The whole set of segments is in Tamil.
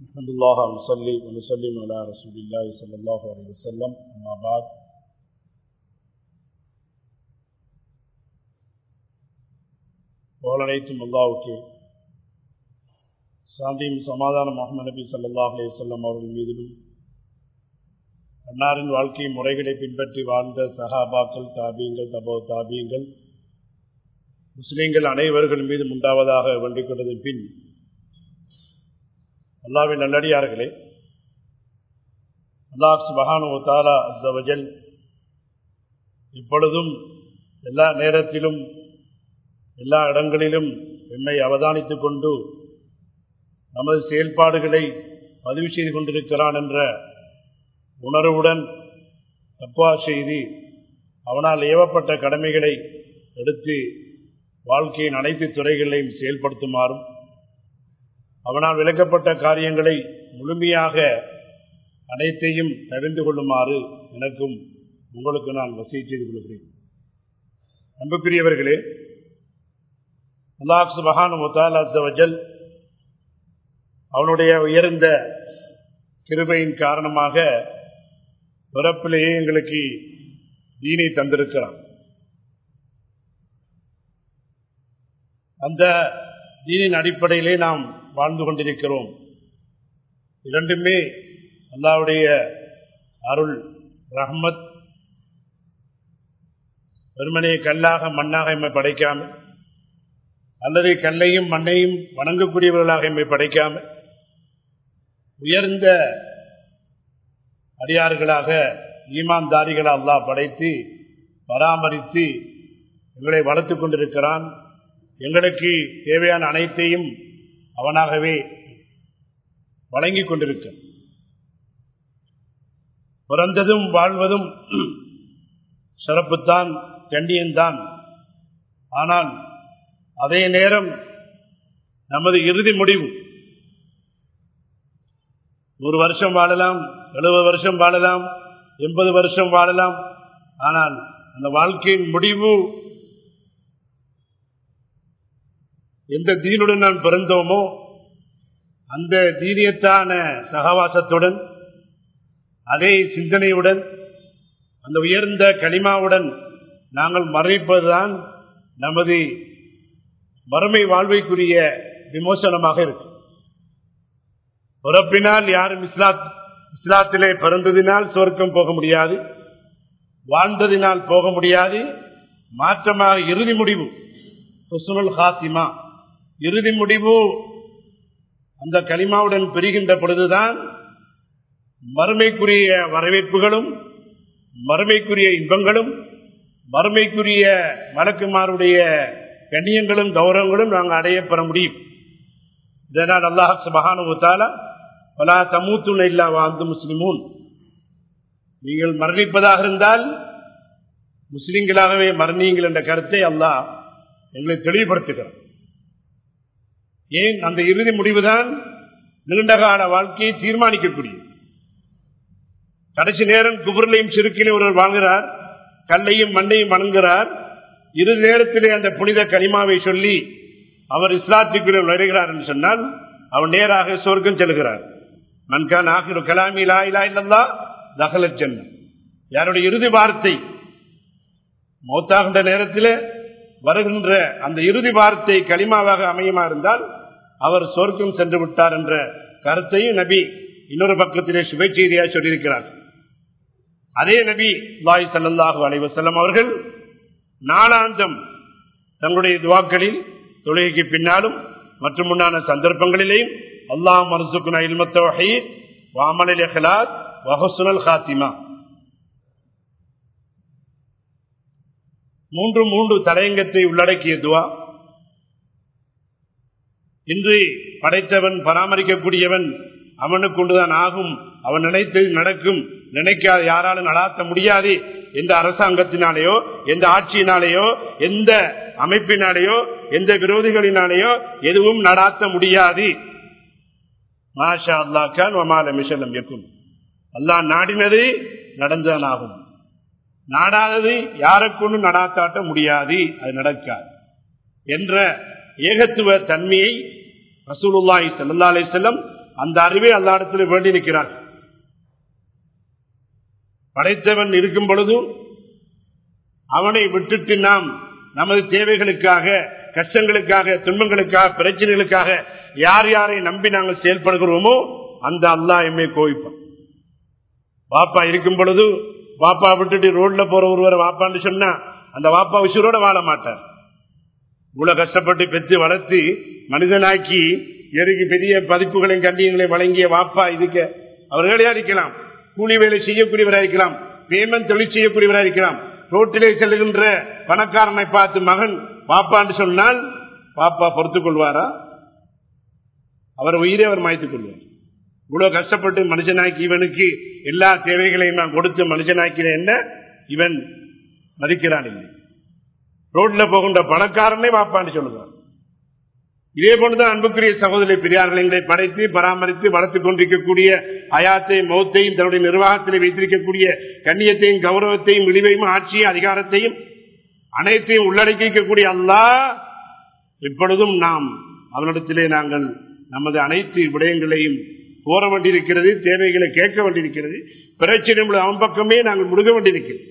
الحمد لله ونصلي ونسلم على رسول الله صلى الله عليه وسلم أما بعد புகழனைத்தும் அல்லாவுக்கு சாந்தியும் சமாதானம் முகமது நபி சல்லாஹ் அலையம் அவர்கள் மீதிலும் அன்னாரின் வாழ்க்கை முறைகளை பின்பற்றி வாழ்ந்த சஹாபாக்கள் தாபியங்கள் தபோ தாபியங்கள் முஸ்லீம்கள் அனைவர்கள் மீதும் உண்டாவதாக வேண்டிக் கொண்டதன் பின் அல்லாவின் நல்லடியார்களே அல்லாஹ் சுபஹானு தாலா அஸ்தவஜல் இப்பொழுதும் எல்லா நேரத்திலும் எல்லா இடங்களிலும் என்னை அவதானித்துக் கொண்டு நமது செயல்பாடுகளை பதிவு செய்து கொண்டிருக்கிறான் என்ற உணர்வுடன் தப்பா செய்து அவனால் ஏவப்பட்ட கடமைகளை எடுத்து வாழ்க்கையின் அனைத்து துறைகளையும் செயல்படுத்துமாறும் அவனால் விளக்கப்பட்ட காரியங்களை முழுமையாக அனைத்தையும் தவிர்ந்து கொள்ளுமாறு எனக்கும் உங்களுக்கு நான் வசதி செய்து கொள்கிறேன் அன்புக்குரியவர்களே அல்லாஹ் சுபஹான் முத்தாலஜல் அவனுடைய உயர்ந்த கிருபையின் காரணமாக பிறப்பிலேயே எங்களுக்கு தீனை தந்திருக்கிறான் அந்த தீனின் அடிப்படையிலே நாம் வாழ்ந்து கொண்டிருக்கிறோம் இரண்டுமே அல்லாவுடைய அருள் ரஹ்மத் வெறுமனே கல்லாக மண்ணாக எம்மை படைக்காமல் அல்லது கல்லையும் மண்ணையும் வணங்கக்கூடியவர்களாக எம்மை படைக்காமல் உயர்ந்த அடியார்களாக ஈமான்தாரிகளை அல்லாஹ் படைத்து பராமரித்து எங்களை வளர்த்து கொண்டிருக்கிறான் எங்களுக்கு தேவையான அனைத்தையும் அவனாகவே வழங்கிக் கொண்டிருக்க பிறந்ததும் வாழ்வதும் சிறப்புத்தான் கண்டியன்தான் ஆனால் அதே நேரம் நமது இறுதி முடிவு நூறு வருஷம் வாழலாம் எழுபது வருஷம் வாழலாம் எண்பது வருஷம் வாழலாம் ஆனால் அந்த வாழ்க்கையின் முடிவு எந்த தீனுடன் நாம் பிறந்தோமோ அந்த தீனியத்தான சகவாசத்துடன் அதே சிந்தனையுடன் அந்த உயர்ந்த களிமாவுடன் நாங்கள் மறைப்பதுதான் நமது மறுமை வாழ்வைக்குரிய விமோசனமாக இருக்கு பிறப்பினால் யாரும் இஸ்லாத் இஸ்லாத்திலே பிறந்ததினால் சொர்க்கம் போக முடியாது வாழ்ந்ததினால் போக முடியாது மாற்றமாக இறுதி முடிவு ஹுசுனுல் ஹாத்திமா இறுதி முடிவு அந்த களிமாவுடன் பெறுகின்ற பொழுதுதான் மறுமைக்குரிய வரவேற்புகளும் மறுமைக்குரிய இன்பங்களும் மறுமைக்குரிய மலக்குமாருடைய கண்ணியங்களும் கௌரவங்களும் நாங்கள் அடைய பெற முடியும் இதனால் அல்லாஹ் சுபகானுத்தால பலா தமூத்துணை இல்லா வாழ்ந்து முஸ்லிமூன் நீங்கள் மரணிப்பதாக இருந்தால் முஸ்லிம்களாகவே மரணியுங்கள் என்ற கருத்தை அல்லாஹ் எங்களை தெளிவுபடுத்துகிறார் ஏன் அந்த இறுதி முடிவுதான் நீண்டகால வாழ்க்கையை தீர்மானிக்கக்கூடிய கடைசி நேரம் குபுரலையும் சிறுக்கிலையும் ஒருவர் வாங்குகிறார் கல்லையும் மண்ணையும் வணங்குகிறார் இரு நேரத்திலே அந்த புனித கனிமாவை சொல்லி அவர் இஸ்லாத்துக்குள்ளே வருகிறார் என்று சொன்னால் அவர் நேராக சொர்க்கம் செல்கிறார் மன்கான் ஆகிற கலாமி லாயிலா இல்லல்லா தகல சென்னம் யாருடைய இறுதி வார்த்தை மௌத்தாகின்ற நேரத்தில் வருகின்ற அந்த இறுதி வார்த்தை களிமாவாக அமையுமா இருந்தால் அவர் சொர்க்கம் சென்று விட்டார் என்ற கருத்தையும் நபி இன்னொரு பக்கத்திலே சுப செய்தியாக சொல்லியிருக்கிறார் அதே நபி வாய் சல்லாஹு அலைவசல்லம் அவர்கள் நாளாந்தம் தங்களுடைய துவாக்களில் தொழுகைக்கு பின்னாலும் மற்றும் முன்னான சந்தர்ப்பங்களிலேயும் அல்லாஹ் மருசுக்குனா இல்மத்தொகை வாமலில் எஹலாத் வஹசுனல் ஹாத்திமா மூன்று மூன்று தலையங்கத்தை உள்ளடக்கிய துவா இன்று படைத்தவன் பராமரிக்கக்கூடியவன் அவனுக்கு கொண்டுதான் ஆகும் அவன் நினைத்து நடக்கும் நினைக்காத யாராலும் நடாத்த முடியாது எந்த அரசாங்கத்தினாலேயோ எந்த ஆட்சியினாலேயோ எந்த அமைப்பினாலேயோ எந்த விரோதிகளினாலேயோ எதுவும் நடாத்த முடியாது மாஷா அல்லாக்கான் வமால மிஷலம் இருக்கும் அல்லா நாடினது நடந்தான் ஆகும் நாடாதது யாரை கொண்டு நடாத்தாட்ட முடியாது அது நடக்காது என்ற ஏகத்துவ தன்மையை ரசூலுல்லாஹி ஸல்லல்லாஹு அலைஹி வஸல்லம் அந்த அறிவை அல்லா இடத்துல வேண்டி நிற்கிறார் படைத்தவன் இருக்கும் பொழுதும் அவனை விட்டுட்டு நாம் நமது தேவைகளுக்காக கஷ்டங்களுக்காக துன்பங்களுக்காக பிரச்சனைகளுக்காக யார் யாரை நம்பி நாங்கள் செயல்படுகிறோமோ அந்த அல்லா எம்மை கோவிப்பான் பாப்பா இருக்கும் பொழுது பாப்பா விட்டுட்டு ரோட்ல போற ஒருவரை வாப்பான்னு சொன்னா அந்த வாப்பா உசுரோட வாழ மாட்டார் இவ்வளவு கஷ்டப்பட்டு பெற்று வளர்த்து மனிதனாக்கி எருக்கு பெரிய பதிப்புகளையும் கண்டியங்களையும் வழங்கிய வாப்பா இதுக்கு அவர்களே இருக்கலாம் கூலி வேலை செய்யக்கூடியவராக இருக்கலாம் பேமெண்ட் தொழில் செய்யக்கூடியவராக இருக்கலாம் ரோட்டிலே செல்லுகின்ற பணக்காரனை பார்த்து மகன் பாப்பான்னு சொன்னால் பாப்பா பொறுத்துக் கொள்வாரா அவர் உயிரை அவர் மாய்த்துக் கொள்வார் இவ்வளவு கஷ்டப்பட்டு மனுஷனாக்கி இவனுக்கு எல்லா தேவைகளையும் நான் கொடுத்து மனுஷனாக்கிறேன் என்ன இவன் மதிக்கிறான் இல்லை ரோட்ல போகின்ற பணக்காரனே வாப்பான்னு சொல்லுவார் இதே போன்றுதான் அன்புக்குரிய சகோதரி பெரியார்கள் எங்களை படைத்து பராமரித்து வளர்த்துக் கொண்டிருக்கக்கூடிய அயாத்தை மௌத்தையும் தன்னுடைய நிர்வாகத்தில் வைத்திருக்கக்கூடிய கண்ணியத்தையும் கௌரவத்தையும் விழிவையும் ஆட்சியும் அதிகாரத்தையும் அனைத்தையும் உள்ளடக்கிக்கக்கூடிய அல்லா இப்பொழுதும் நாம் அவனிடத்திலே நாங்கள் நமது அனைத்து விடயங்களையும் கோர வேண்டியிருக்கிறது தேவைகளை கேட்க வேண்டியிருக்கிறது பிரச்சனை அவன் பக்கமே நாங்கள் முடுக வேண்டியிருக்கிறது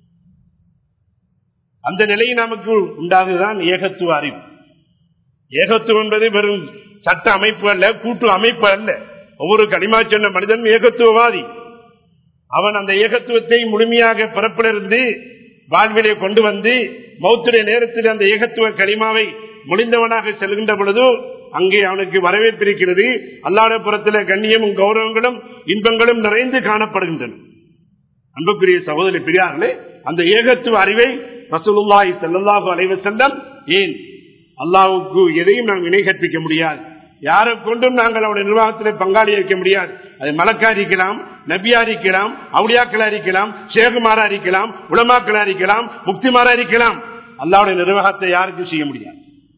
அந்த நிலை நமக்கு உண்டாகுதான் ஏகத்துவ அறிவு ஏகத்துவம் என்பது வெறும் சட்ட அமைப்பு அல்ல கூட்டு அமைப்பு அல்ல ஒவ்வொரு கனிமா சொன்ன மனிதன் ஏகத்துவவாதி அவன் அந்த ஏகத்துவத்தை முழுமையாக பிறப்பிலிருந்து வாழ்விலே கொண்டு வந்து மௌத்துடைய நேரத்தில் அந்த ஏகத்துவ களிமாவை முடிந்தவனாக செல்கின்ற பொழுது அங்கே அவனுக்கு வரவேற்பிருக்கிறது அல்லாட புறத்தில் கண்ணியமும் கௌரவங்களும் இன்பங்களும் நிறைந்து காணப்படுகின்றன அன்புக்குரிய சகோதரி பெரியார்களே அந்த ஏகத்துவ அறிவை ரசூலுல்லாஹி ஸல்லல்லாஹு அலைஹி வஸல்லம் ஏன் அல்லாஹ்வுக்கு எதையும் நாம் இணை கற்பிக்க முடியாது யாரை கொண்டும் நாங்கள் அவருடைய நிர்வாகத்தில் பங்காளி இருக்க முடியாது அது மலக்கா இருக்கலாம் நபியா இருக்கலாம் அவுளியாக்களா இருக்கலாம் ஷேகுமாரா இருக்கலாம் உலமாக்களா இருக்கலாம் முக்திமாரா இருக்கலாம் அல்லாவுடைய நிர்வாகத்தை யாருக்கும் செய்ய முடியாது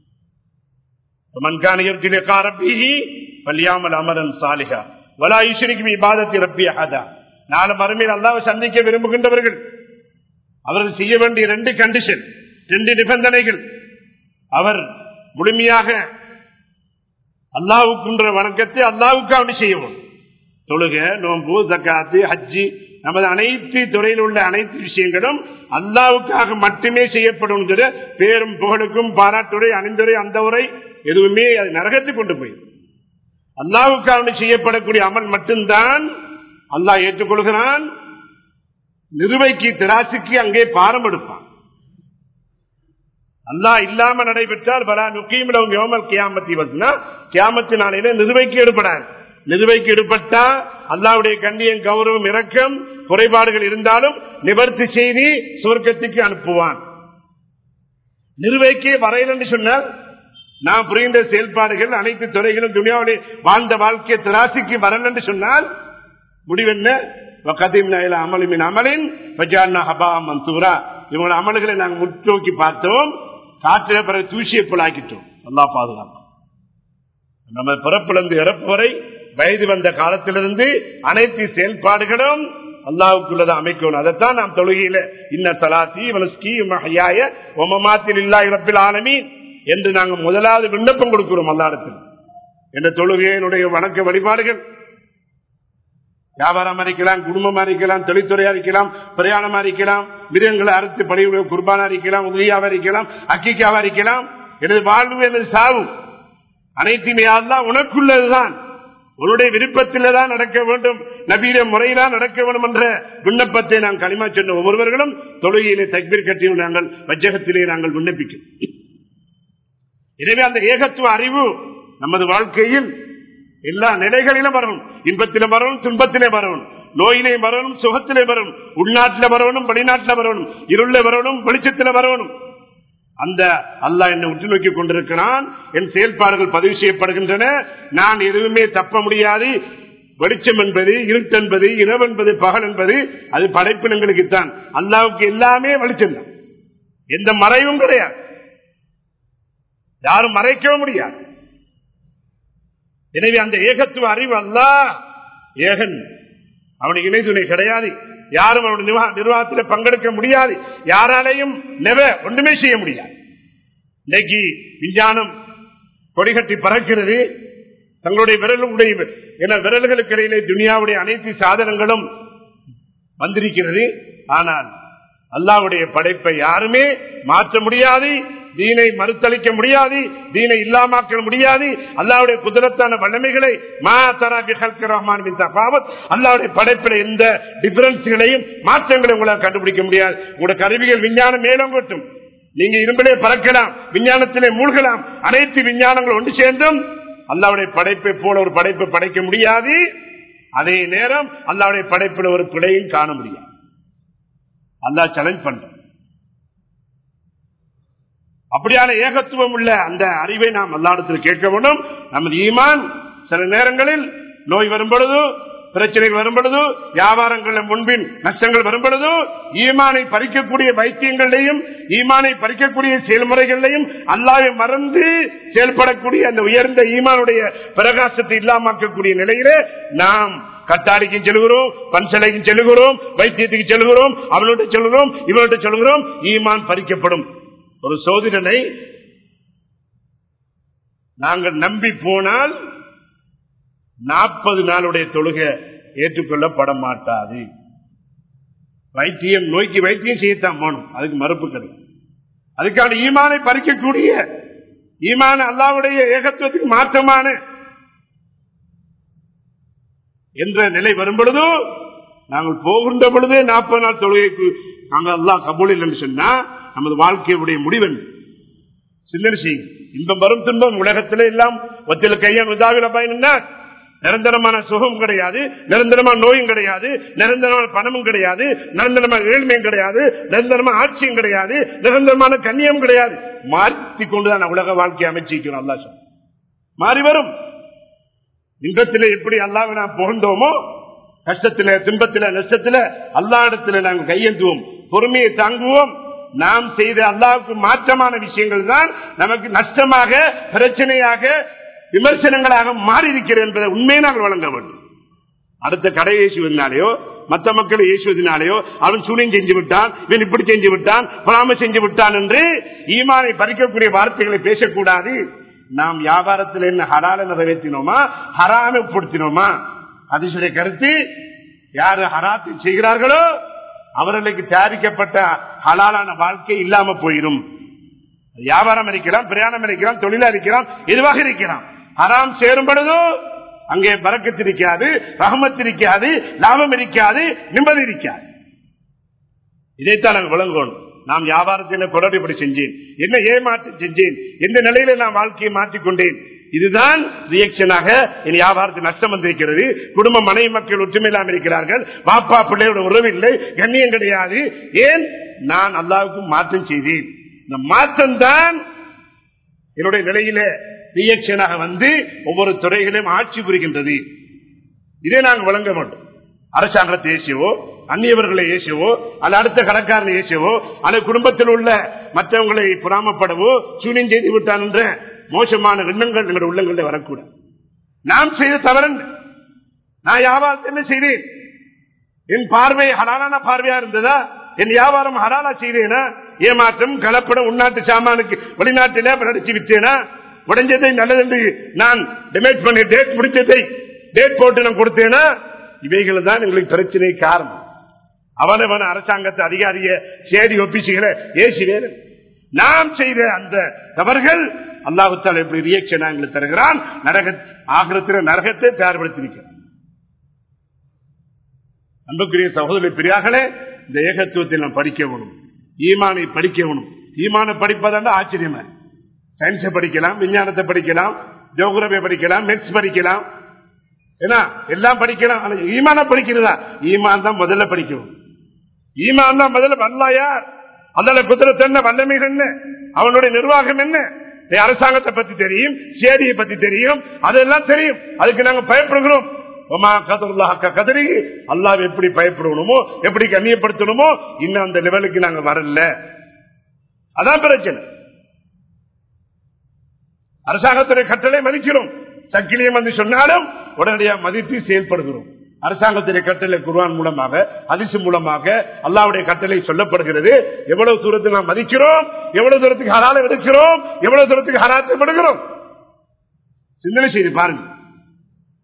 அமரன் சாலிகா வலா ஈஸ்வரிக்கும் இபாதத்தை ரப்பியாதா நாலு மறுமையில் அல்லாவை சந்திக்க விரும்புகின்றவர்கள் அவர்கள் செய்ய வேண்டிய ரெண்டு கண்டிஷன் ரெண்டு நிபந்தனைகள் அவர் முழுமையாக அல்லாவுக்குன்ற வணக்கத்தை அல்லாவுக்கு அவனி செய்யவும் தொழுக நோம்பு ஜக்காத்து ஹஜ்ஜி நமது அனைத்து துறையில் உள்ள அனைத்து விஷயங்களும் அல்லாவுக்காக மட்டுமே செய்யப்படும் பேரும் புகழுக்கும் பாராட்டுரை அணிந்துரை அந்த உரை எதுவுமே அது நரகத்துக்கு கொண்டு போய் அல்லாவுக்காக செய்யப்படக்கூடிய அமல் மட்டும்தான் அல்லாஹ் ஏற்றுக்கொள்கிறான் நிறுவைக்கு திராசுக்கு அங்கே பாரம் எடுப்பான் அல்லா இல்லாம நடைபெற்றால் பலா நுக்கீமில் யோமல் கியாமத்தி வசனா கியாமத்தி நாளையில நிறுவைக்கு எடுப்படாது நிறுவைக்கு எடுப்பட்டா அல்லாவுடைய கண்ணியம் கௌரவம் இறக்கம் குறைபாடுகள் இருந்தாலும் நிவர்த்தி செய்தி சுவர்க்கத்துக்கு அனுப்புவான் நிறுவைக்கே வரையில் என்று சொன்னால் நான் புரிகின்ற செயல்பாடுகள் அனைத்து துறைகளும் துணியாவுடைய வாழ்ந்த வாழ்க்கை திராசிக்கு வரல என்று சொன்னால் முடிவென்ன அமலின் அமலின் மன்சூரா இவங்களோட அமல்களை நாங்கள் முற்றோக்கி பார்த்தோம் காற்றில பிறகு தூசியை புலாக்கிட்டோம் நல்லா பாதுகாப்போம் நம்ம பிறப்பிலிருந்து இறப்பு வரை வயது வந்த காலத்திலிருந்து அனைத்து செயல்பாடுகளும் அல்லாவுக்குள்ளதை அமைக்கணும் அதைத்தான் நாம் தொழுகையில இன்ன சலாசி வனஸ்கி மகையாய ஒமமாத்தில் இல்லா இறப்பில் ஆலமி என்று நாங்கள் முதலாவது விண்ணப்பம் கொடுக்கிறோம் அல்லாடத்தில் என்ற தொழுகையினுடைய வணக்க வழிபாடுகள் வியாபாரமா இருக்கலாம் குடும்பமா இருக்கலாம் தொழில்துறையா இருக்கலாம் பிரயாணமா இருக்கலாம் மிருகங்களை அறுத்து பணியுடைய குர்பானா இருக்கலாம் உதவியாவா இருக்கலாம் அக்கிக்காவா இருக்கலாம் எனது வாழ்வு எனது சாவு அனைத்துமே தான் உனக்குள்ளதுதான் உன்னுடைய விருப்பத்தில் தான் நடக்க வேண்டும் நபீர முறையிலாம் நடக்க வேண்டும் என்ற விண்ணப்பத்தை நாம் களிமா சொன்ன ஒவ்வொருவர்களும் தொழுகையிலே தக்பீர் கட்டியும் நாங்கள் வஜகத்திலே நாங்கள் விண்ணப்பிக்கும் எனவே அந்த ஏகத்துவ அறிவு நமது வாழ்க்கையில் எல்லா நிலைகளிலும் வரணும் இன்பத்திலே வரணும் துன்பத்திலே வரணும் நோயிலே வரணும் சுகத்திலே வரணும் உள்நாட்டில் வரணும் வெளிநாட்டில் வரணும் இருள வரணும் வெளிச்சத்தில் வரணும் அந்த அல்லா என்னை உற்று நோக்கி கொண்டிருக்கிறான் என் செயல்பாடுகள் பதிவு செய்யப்படுகின்றன நான் எதுவுமே தப்ப முடியாது வெளிச்சம் என்பது இருட்டு என்பது இரவு என்பது பகல் என்பது அது படைப்பினங்களுக்கு தான் அல்லாவுக்கு எல்லாமே வெளிச்சம் தான் எந்த மறைவும் கிடையாது யாரும் மறைக்கவும் முடியாது எனவே அந்த ஏகத்துவ அறிவு அல்ல ஏகன் அவனுக்கு இணை துணை கிடையாது யாரும் அவனுடைய நிர்வாகத்தில் பங்கெடுக்க முடியாது யாராலையும் நெவ ஒன்றுமே செய்ய முடியாது இன்னைக்கு விஞ்ஞானம் கொடிகட்டி பறக்கிறது தங்களுடைய விரலுடைய என விரல்களுக்கு இடையிலே துனியாவுடைய அனைத்து சாதனங்களும் வந்திருக்கிறது ஆனால் அல்லாவுடைய படைப்பை யாருமே மாற்ற முடியாது தீனை மறுத்தளிக்க முடியாது தீனை இல்லாமாக்க முடியாது அல்லாவுடைய குதிரத்தான வல்லமைகளை மா தராபி ரஹ்மான் அல்லாவுடைய படைப்பில் எந்த டிஃபரன்ஸ்களையும் மாற்றங்களை உங்களால் கண்டுபிடிக்க முடியாது உங்களுடைய கருவிகள் விஞ்ஞானம் மேலும் கொட்டும் நீங்க இரும்பிலே பறக்கலாம் விஞ்ஞானத்திலே மூழ்கலாம் அனைத்து விஞ்ஞானங்கள் ஒன்று சேர்ந்தும் அல்லாவுடைய படைப்பை போல ஒரு படைப்பை படைக்க முடியாது அதே நேரம் அல்லாவுடைய படைப்பில் ஒரு பிழையும் காண முடியாது அல்லா சேலஞ்ச் பண்ற அப்படியான ஏகத்துவம் உள்ள அந்த அறிவை நாம் அல்லாடத்தில் கேட்க வேண்டும் நமது ஈமான் சில நேரங்களில் நோய் வரும் பொழுது பிரச்சனைகள் வரும் பொழுது வியாபாரங்கள் முன்பின் நஷ்டங்கள் வரும் பொழுது ஈமானை பறிக்கக்கூடிய வைத்தியங்களையும் ஈமானை பறிக்கக்கூடிய செயல்முறைகளையும் அல்லாவை மறந்து செயல்படக்கூடிய அந்த உயர்ந்த ஈமானுடைய பிரகாசத்தை இல்லாமக்கக்கூடிய நிலையிலே நாம் கட்டாடிக்கும் செல்கிறோம் பன்சலைக்கும் செல்கிறோம் வைத்தியத்துக்கு செல்கிறோம் அவனோட செல்கிறோம் இவனோட செல்கிறோம் ஈமான் பறிக்கப்படும் ஒரு சோதனை நாங்கள் நம்பி போனால் நாற்பது நாளுடைய தொழுகை ஏற்றுக்கொள்ளப்பட மாட்டாது வைத்தியம் நோய்க்கு வைத்தியம் செய்யத்தான் போகணும் அதுக்கு மறுப்பு கிடையாது அதுக்கான ஈமானை பறிக்கக்கூடிய ஈமான அல்லாவுடைய ஏகத்துவத்துக்கு மாற்றமான என்ற நிலை வரும் பொழுதோ நாங்கள் போகின்ற பொழுதே நாற்பது நாள் தொழுகைக்கு நாங்கள் எல்லாம் கபூல் என்று சொன்னா நமது வாழ்க்கையுடைய முடிவன் சிந்தனை செய்யும் இன்பம் வரும் துன்பம் உலகத்திலே எல்லாம் ஒத்தில் கையான் உதாவில பயனா நிரந்தரமான சுகம் கிடையாது நிரந்தரமான நோயும் கிடையாது நிரந்தரமான பணமும் கிடையாது நிரந்தரமான ஏழ்மையும் கிடையாது நிரந்தரமான ஆட்சியும் கிடையாது நிரந்தரமான கண்ணியம் கிடையாது மாற்றி கொண்டுதான் உலக வாழ்க்கையை அமைச்சிக்கிறோம் அல்லா சொல் மாறி வரும் இன்பத்திலே எப்படி அல்லாவை நாம் புகழ்ந்தோமோ கஷ்டத்தில துன்பத்தில நஷ்டத்தில அல்லா இடத்துல நாங்கள் கையெழுத்துவோம் பொறுமையை தாங்குவோம் நாம் செய்த அல்லாவுக்கு மாற்றமான விஷயங்கள் தான் நமக்கு நஷ்டமாக பிரச்சனையாக விமர்சனங்களாக மாறி இருக்கிறது என்பதை உண்மையை நாங்கள் வழங்க வேண்டும் அடுத்த கடை இயேசுவதனாலேயோ மற்ற மக்களை இயேசுவதனாலேயோ அவன் சூனியம் செஞ்சு விட்டான் இவன் இப்படி செஞ்சு விட்டான் பராம செஞ்சு விட்டான் என்று ஈமானை பறிக்கக்கூடிய வார்த்தைகளை பேசக்கூடாது நாம் வியாபாரத்தில் என்ன ஹரால நிறைவேற்றினோமா ஹராம உட்படுத்தினோமா அதிசுடைய கருத்து யாரு ஹராத்தை செய்கிறார்களோ அவர்களுக்கு தயாரிக்கப்பட்ட ஹலாலான வாழ்க்கை இல்லாம போயிடும் வியாபாரம் இருக்கலாம் பிரயாணம் இருக்கலாம் தொழிலா இருக்கலாம் எதுவாக இருக்கலாம் ஹராம் சேரும் பொழுதோ அங்கே பறக்கத்து இருக்காது ரகமத்து இருக்காது லாபம் இருக்காது நிம்மதி இருக்காது இதைத்தான் நாங்கள் விளங்கணும் நாம் வியாபாரத்தில் தொடர்பு செஞ்சேன் என்ன ஏமாற்றம் செஞ்சேன் எந்த நிலையில நான் வாழ்க்கையை மாற்றிக்கொண்டேன் இதுதான் ரியாக்ஷனாக என் வியாபாரத்தில் நஷ்டம் வந்திருக்கிறது குடும்ப மனைவி மக்கள் ஒற்றுமையில்லாமல் இருக்கிறார்கள் பாப்பா பிள்ளையோட உறவு இல்லை கண்ணியம் கிடையாது ஏன் நான் அல்லாவுக்கு மாற்றம் செய்தேன் இந்த மாற்றம் தான் என்னுடைய நிலையில ரியாக்ஷனாக வந்து ஒவ்வொரு துறைகளையும் ஆட்சி புரிகின்றது இதை நாங்கள் வழங்க மாட்டோம் அரசாங்கத்தை ஏசியவோ அந்நியவர்களை ஏசியவோ அல்ல அடுத்த கணக்காரனை ஏசியவோ அல்ல குடும்பத்தில் உள்ள மற்றவங்களை புறாமப்படவோ சூனியம் செய்து விட்டான் என்ற மோசமான எண்ணங்கள் எங்களுடைய உள்ளங்களில் வரக்கூடாது நாம் செய்த தவறன் நான் வியாபாரத்தை என்ன செய்தேன் என் பார்வை ஹலாலான பார்வையா இருந்ததா என் வியாபாரம் ஹலாலா செய்தேனா ஏமாற்றம் கலப்படம் உள்நாட்டு சாமானுக்கு வெளிநாட்டில நடிச்சு விட்டேனா உடைஞ்சதை நல்லதென்று நான் டிமேட் பண்ணி டேட் முடிச்சதை டேட் போட்டு நான் கொடுத்தேனா இவைகள் தான் எங்களுக்கு பிரச்சனை காரணம் அவனவன அரசாங்கத்தை அதிகாரிய சேடி ஒப்பிச்சுகளை ஏசி வேறு நாம் செய்த அந்த தவறுகள் அல்லாஹுத்தால் எப்படி ரியாக்ஷன் எங்களுக்கு தருகிறான் நரக ஆகிரத்தின நரகத்தை தயார்படுத்தியிருக்கிறான் அன்புக்குரிய சகோதரி பிரியார்களே இந்த ஏகத்துவத்தை நாம் படிக்க வேணும் ஈமானை படிக்க வேணும் ஈமான படிப்பதாண்ட ஆச்சரியமா சயின்ஸை படிக்கலாம் விஞ்ஞானத்தை படிக்கலாம் ஜோகிரபியை படிக்கலாம் மெட்ஸ் படிக்கலாம் ஏன்னா எல்லாம் படிக்கலாம் ஆனா ஈமான படிக்கிறதா ஈமான் தான் முதல்ல படிக்கணும் ஈமான் தான் முதல்ல வல்லா யார் அதோட குதிரத்தை என்ன வல்லமைகள் என்ன அவனுடைய நிர்வாகம் என்ன அரசாங்கத்தை பத்தி தெரியும் சேடியை பத்தி தெரியும் அதெல்லாம் தெரியும் அதுக்கு நாங்க பயப்படுகிறோம் கதறி அல்லாஹ் எப்படி பயப்படணுமோ எப்படி கண்ணியப்படுத்தணுமோ இன்னும் அந்த லெவலுக்கு நாங்க வரல அதான் பிரச்சனை அரசாங்கத்துடைய கட்டளை மதிக்கிறோம் சக்கிலியம் வந்து சொன்னாலும் உடனடியாக மதித்து செயல்படுகிறோம் அரசாங்கத்துடைய கட்டளை குர்வான் மூலமாக அதிசு மூலமாக அல்லாவுடைய கட்டளை சொல்லப்படுகிறது எவ்வளவு தூரத்துக்கு நாம் மதிக்கிறோம் எவ்வளவு தூரத்துக்கு ஹராலை எடுக்கிறோம் எவ்வளவு தூரத்துக்கு ஹராத்தை விடுகிறோம் சிந்தனை செய்து பாருங்க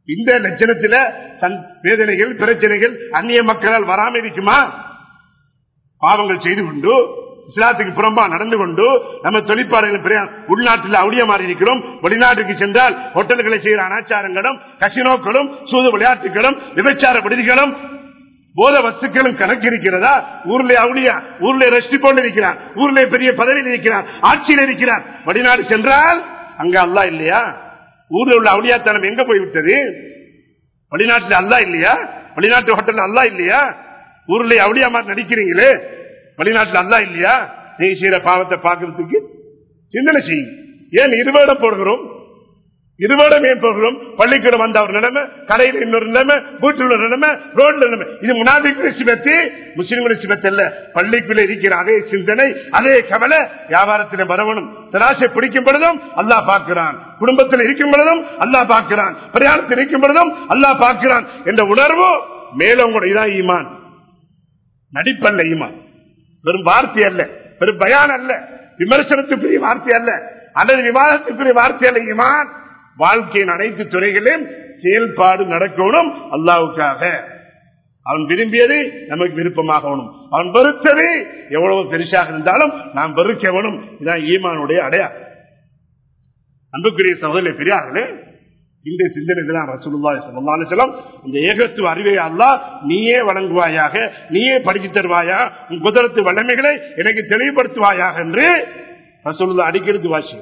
இந்த லட்சணத்துல தன் வேதனைகள் பிரச்சனைகள் அந்நிய மக்களால் வராம இருக்குமா பாவங்கள் செய்து கொண்டு இஸ்லாத்துக்கு புறம்பா நடந்து கொண்டு நம்ம தொழிற்பாடுகள் பெரிய உள்நாட்டில் அவுடிய மாறி இருக்கிறோம் வெளிநாட்டுக்கு சென்றால் ஹோட்டல்களை செய்கிற அனாச்சாரங்களும் கசினோக்களும் சூது விளையாட்டுகளும் விபச்சார விடுதிகளும் போத வஸ்துக்களும் கணக்கு இருக்கிறதா ஊர்ல அவுளியா ஊர்ல ரெஸ்டி போட்டு இருக்கிறார் ஊர்ல பெரிய பதவியில் இருக்கிறார் ஆட்சியில் இருக்கிறார் வெளிநாடு சென்றால் அங்க அல்லா இல்லையா ஊர்ல உள்ள அவுளியாத்தனம் எங்க போய்விட்டது வெளிநாட்டுல அல்லா இல்லையா வெளிநாட்டு ஹோட்டல் அல்லா இல்லையா ஊர்ல அவுளியா மாதிரி நடிக்கிறீங்களே வெளிநாட்டுல அல்லா இல்லையா நீங்க செய்யற பாவத்தை பாக்குறதுக்கு சிந்தனை செய்யும் ஏன் இருவேடம் போடுகிறோம் இருவேடம் ஏன் போகிறோம் பள்ளிக்கூடம் வந்த ஒரு நிலைமை கடையில் இன்னொரு நிலைமை வீட்டில் உள்ள நிலைமை ரோட்ல நிலைமை இது முனாபிக்கு சிபத்து முஸ்லிம்களுடைய சிபத்து அல்ல பள்ளிக்குள்ள இருக்கிற அதே சிந்தனை அதே கவலை வியாபாரத்தில் வரவணும் தராசை பிடிக்கும் பொழுதும் அல்லா பார்க்கிறான் குடும்பத்தில் இருக்கும் பொழுதும் அல்லா பார்க்கிறான் பிரயாணத்தில் இருக்கும் பொழுதும் அல்லா பார்க்கிறான் என்ற உணர்வு மேலும் கூட இதான் ஈமான் நடிப்பல்ல ஈமான் வெறும் வார்த்தை அல்ல வெறும் பயான் அல்ல விமர்சனத்துக்குரிய வார்த்தை அல்ல அல்லது விவாதத்துக்குரிய வார்த்தை அல்ல ஈமான் வாழ்க்கையின் அனைத்து துறைகளிலும் செயல்பாடு நடக்கணும் அல்லாவுக்காக அவன் விரும்பியது நமக்கு விருப்பமாகணும் அவன் வெறுத்தது எவ்வளவு பெருசாக இருந்தாலும் நாம் வெறுக்கவனும் இதான் ஈமானுடைய அடையா அன்புக்குரிய சகோதரி பெரியார்களே இந்த சிந்தனை ரசூலுல்லாஹி ஸல்லல்லாஹு அலைஹி வஸல்லம் இந்த ஏகத்துவ அறிவை அல்லாஹ் நீயே வழங்குவாயாக நீயே படித்து தருவாயா உன் குதிரத்து வல்லமைகளை எனக்கு தெளிவுபடுத்துவாயாக என்று ரசூலுல்லாஹ் அடிக்கிறது வாசி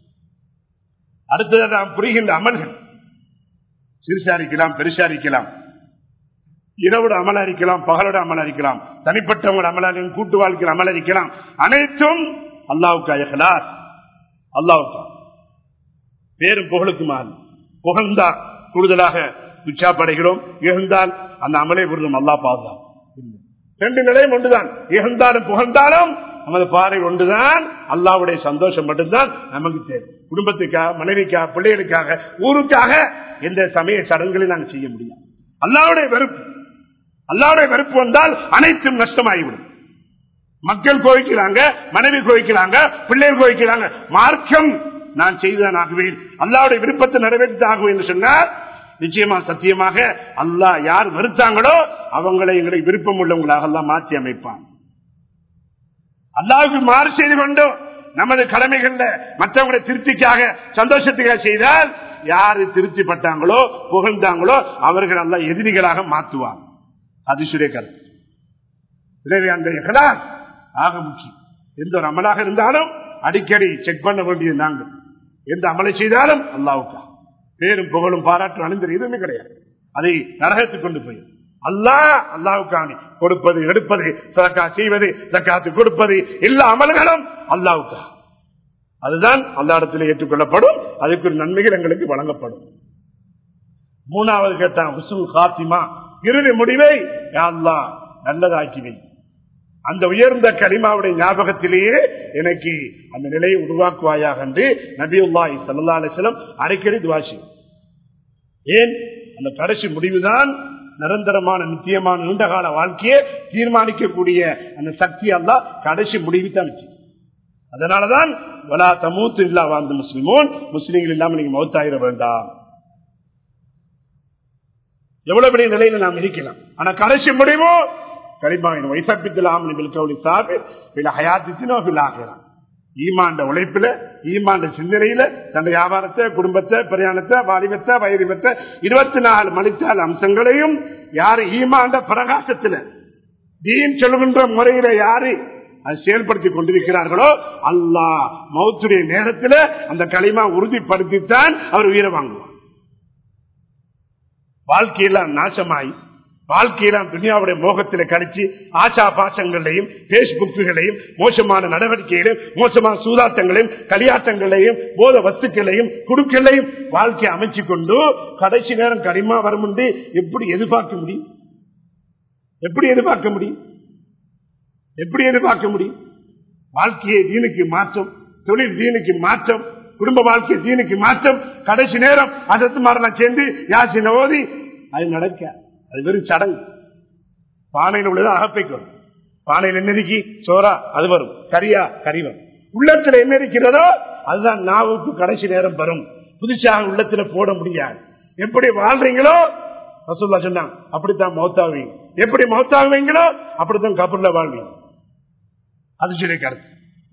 அடுத்தது நாம் புரிகின்ற அமல்கள் சிறுசாரிக்கலாம் பெருசாரிக்கலாம் இரவோட அமலரிக்கலாம் பகலோட அமலரிக்கலாம் தனிப்பட்டவங்களோட அமலரிக்கும் கூட்டு வாழ்க்கையில் அமலரிக்கலாம் அனைத்தும் அல்லாவுக்கு அயகலார் அல்லாவுக்கா பேரும் புகழுக்குமாறு புகழ்ந்தால் கூடுதலாக உச்சாப்படைகிறோம் இகழ்ந்தால் அந்த அமலை விருதும் அல்லா பாதுதான் ரெண்டு நிலையும் ஒன்றுதான் இகழ்ந்தாலும் புகழ்ந்தாலும் நமது பாறை ஒன்றுதான் அல்லாவுடைய சந்தோஷம் மட்டும்தான் நமக்கு தேவை குடும்பத்துக்காக மனைவிக்காக பிள்ளைகளுக்காக ஊருக்காக எந்த சமய சடங்குகளை நாங்கள் செய்ய முடியும் அல்லாவுடைய வெறுப்பு அல்லாவுடைய வெறுப்பு வந்தால் அனைத்தும் நஷ்டமாகிவிடும் மக்கள் கோவிக்கிறாங்க மனைவி கோவிக்கிறாங்க பிள்ளைகள் கோவிக்கிறாங்க மார்க்கம் நான் செய்துதான் ஆகுவேன் அல்லாவுடைய விருப்பத்தை நிறைவேற்றி ஆகுவேன் என்று சொன்னார் நிச்சயமா சத்தியமாக அல்லாஹ் யார் வெறுத்தாங்களோ அவங்களை எங்களுக்கு விருப்பம் உள்ளவங்களாக எல்லாம் மாற்றி அமைப்பான் அல்லாவுக்கு மாறு செய்து கொண்டோ நமது கடமைகள்ல மற்றவங்களை திருப்திக்காக சந்தோஷத்துக்காக செய்தால் யாரு திருப்திப்பட்டாங்களோ புகழ்ந்தாங்களோ அவர்கள் அல்ல எதிரிகளாக மாற்றுவார் அதிசுரிய கருத்து எனவே அந்த எகலால் ஆக முக்கியம் எந்த ஒரு அமலாக இருந்தாலும் அடிக்கடி செக் பண்ண வேண்டியது நாங்கள் எந்த அமலை செய்தாலும் அல்லாவுக்கா பேரும் புகழும் பாராட்டும் அணிந்தது எதுவுமே கிடையாது அதை நரகத்துக்கு கொண்டு போய் அல்லா அல்லாவுக்கானி கொடுப்பது எடுப்பது சதக்கா செய்வது சக்காத்து கொடுப்பது எல்லா அமல்களும் அல்லாவுக்கா அதுதான் அல்லா இடத்துல ஏற்றுக்கொள்ளப்படும் அதுக்கு ஒரு நன்மைகள் எங்களுக்கு வழங்கப்படும் மூணாவது கேட்டான் உசுல் காத்திமா இறுதி முடிவை அல்லா நல்லதாக்கிவை அந்த உயர்ந்த கரிமாவுடைய ஞாபகத்திலேயே எனக்கு அந்த நிலையை உருவாக்குவாயாக என்று நபியுல்லாஹி சல்லா அலிஸ்லம் அடிக்கடி துவாசி ஏன் அந்த கடைசி முடிவுதான் நிரந்தரமான நித்தியமான நீண்டகால வாழ்க்கையை தீர்மானிக்கக்கூடிய அந்த சக்தி அல்லா கடைசி முடிவு தான் வச்சு அதனாலதான் வலா தமூத்து இல்லா வாழ்ந்த முஸ்லிமோன் முஸ்லீம்கள் இல்லாம நீங்க மௌத்தாயிர வேண்டாம் எவ்வளவு பெரிய நிலையில நாம் இருக்கலாம் ஆனா கடைசி முடிவோ கரிமாவின் வைசப்பித்தலாம் ஹயாத்தினோபிலாகிறான் ஈமாண்ட உழைப்புல ஈமாண்ட சிந்தனையில தன் வியாபாரத்தை குடும்பத்தை பிரயாணத்தை வாலிபத்தை வயதிபத்தை இருபத்தி நாலு மணித்தாள் அம்சங்களையும் யாரு ஈமாண்ட பிரகாசத்துல தீன் சொல்லுகின்ற முறையில யாரு அது செயல்படுத்தி கொண்டிருக்கிறார்களோ அல்லா மௌத்துடைய நேரத்தில் அந்த களிமா உறுதிப்படுத்தித்தான் அவர் உயிரை வாங்குவார் வாழ்க்கையெல்லாம் நாசமாய் வாழ்க்கையெல்லாம் துனியாவுடைய மோகத்தில கழிச்சு ஆசா பாசங்களையும் பேஸ்புக்குகளையும் மோசமான நடவடிக்கைகளையும் மோசமான சூதாட்டங்களையும் களியாட்டங்களையும் போத வஸ்துக்களையும் குடுக்களையும் வாழ்க்கையை அமைச்சு கொண்டு கடைசி நேரம் கரிமா வரும் என்று எப்படி எதிர்பார்க்க முடியும் எப்படி எதிர்பார்க்க முடியும் எப்படி எதிர்பார்க்க முடியும் வாழ்க்கையை தீனுக்கு மாற்றம் தொழில் தீனுக்கு மாற்றம் குடும்ப வாழ்க்கை தீனுக்கு மாற்றம் கடைசி நேரம் அதற்கு மரணம் சேர்ந்து யாசின ஓதி அது நடக்க அது வெறும் சடங்கு பானையில் உள்ளது அகப்பைக்கும் பானையில் என்ன இருக்கி சோறா அது வரும் கரியா கறி வரும் உள்ளத்துல என்ன இருக்கிறதோ அதுதான் நாவுக்கு கடைசி நேரம் வரும் புதுசாக உள்ளத்துல போட முடியாது எப்படி வாழ்றீங்களோ ரசூல்லா சொன்னாங்க அப்படித்தான் மௌத்தாவீங்க எப்படி மௌத்தாவீங்களோ அப்படித்தான் கபர்ல வாழ்வீங்க அது சொல்லி கருத்து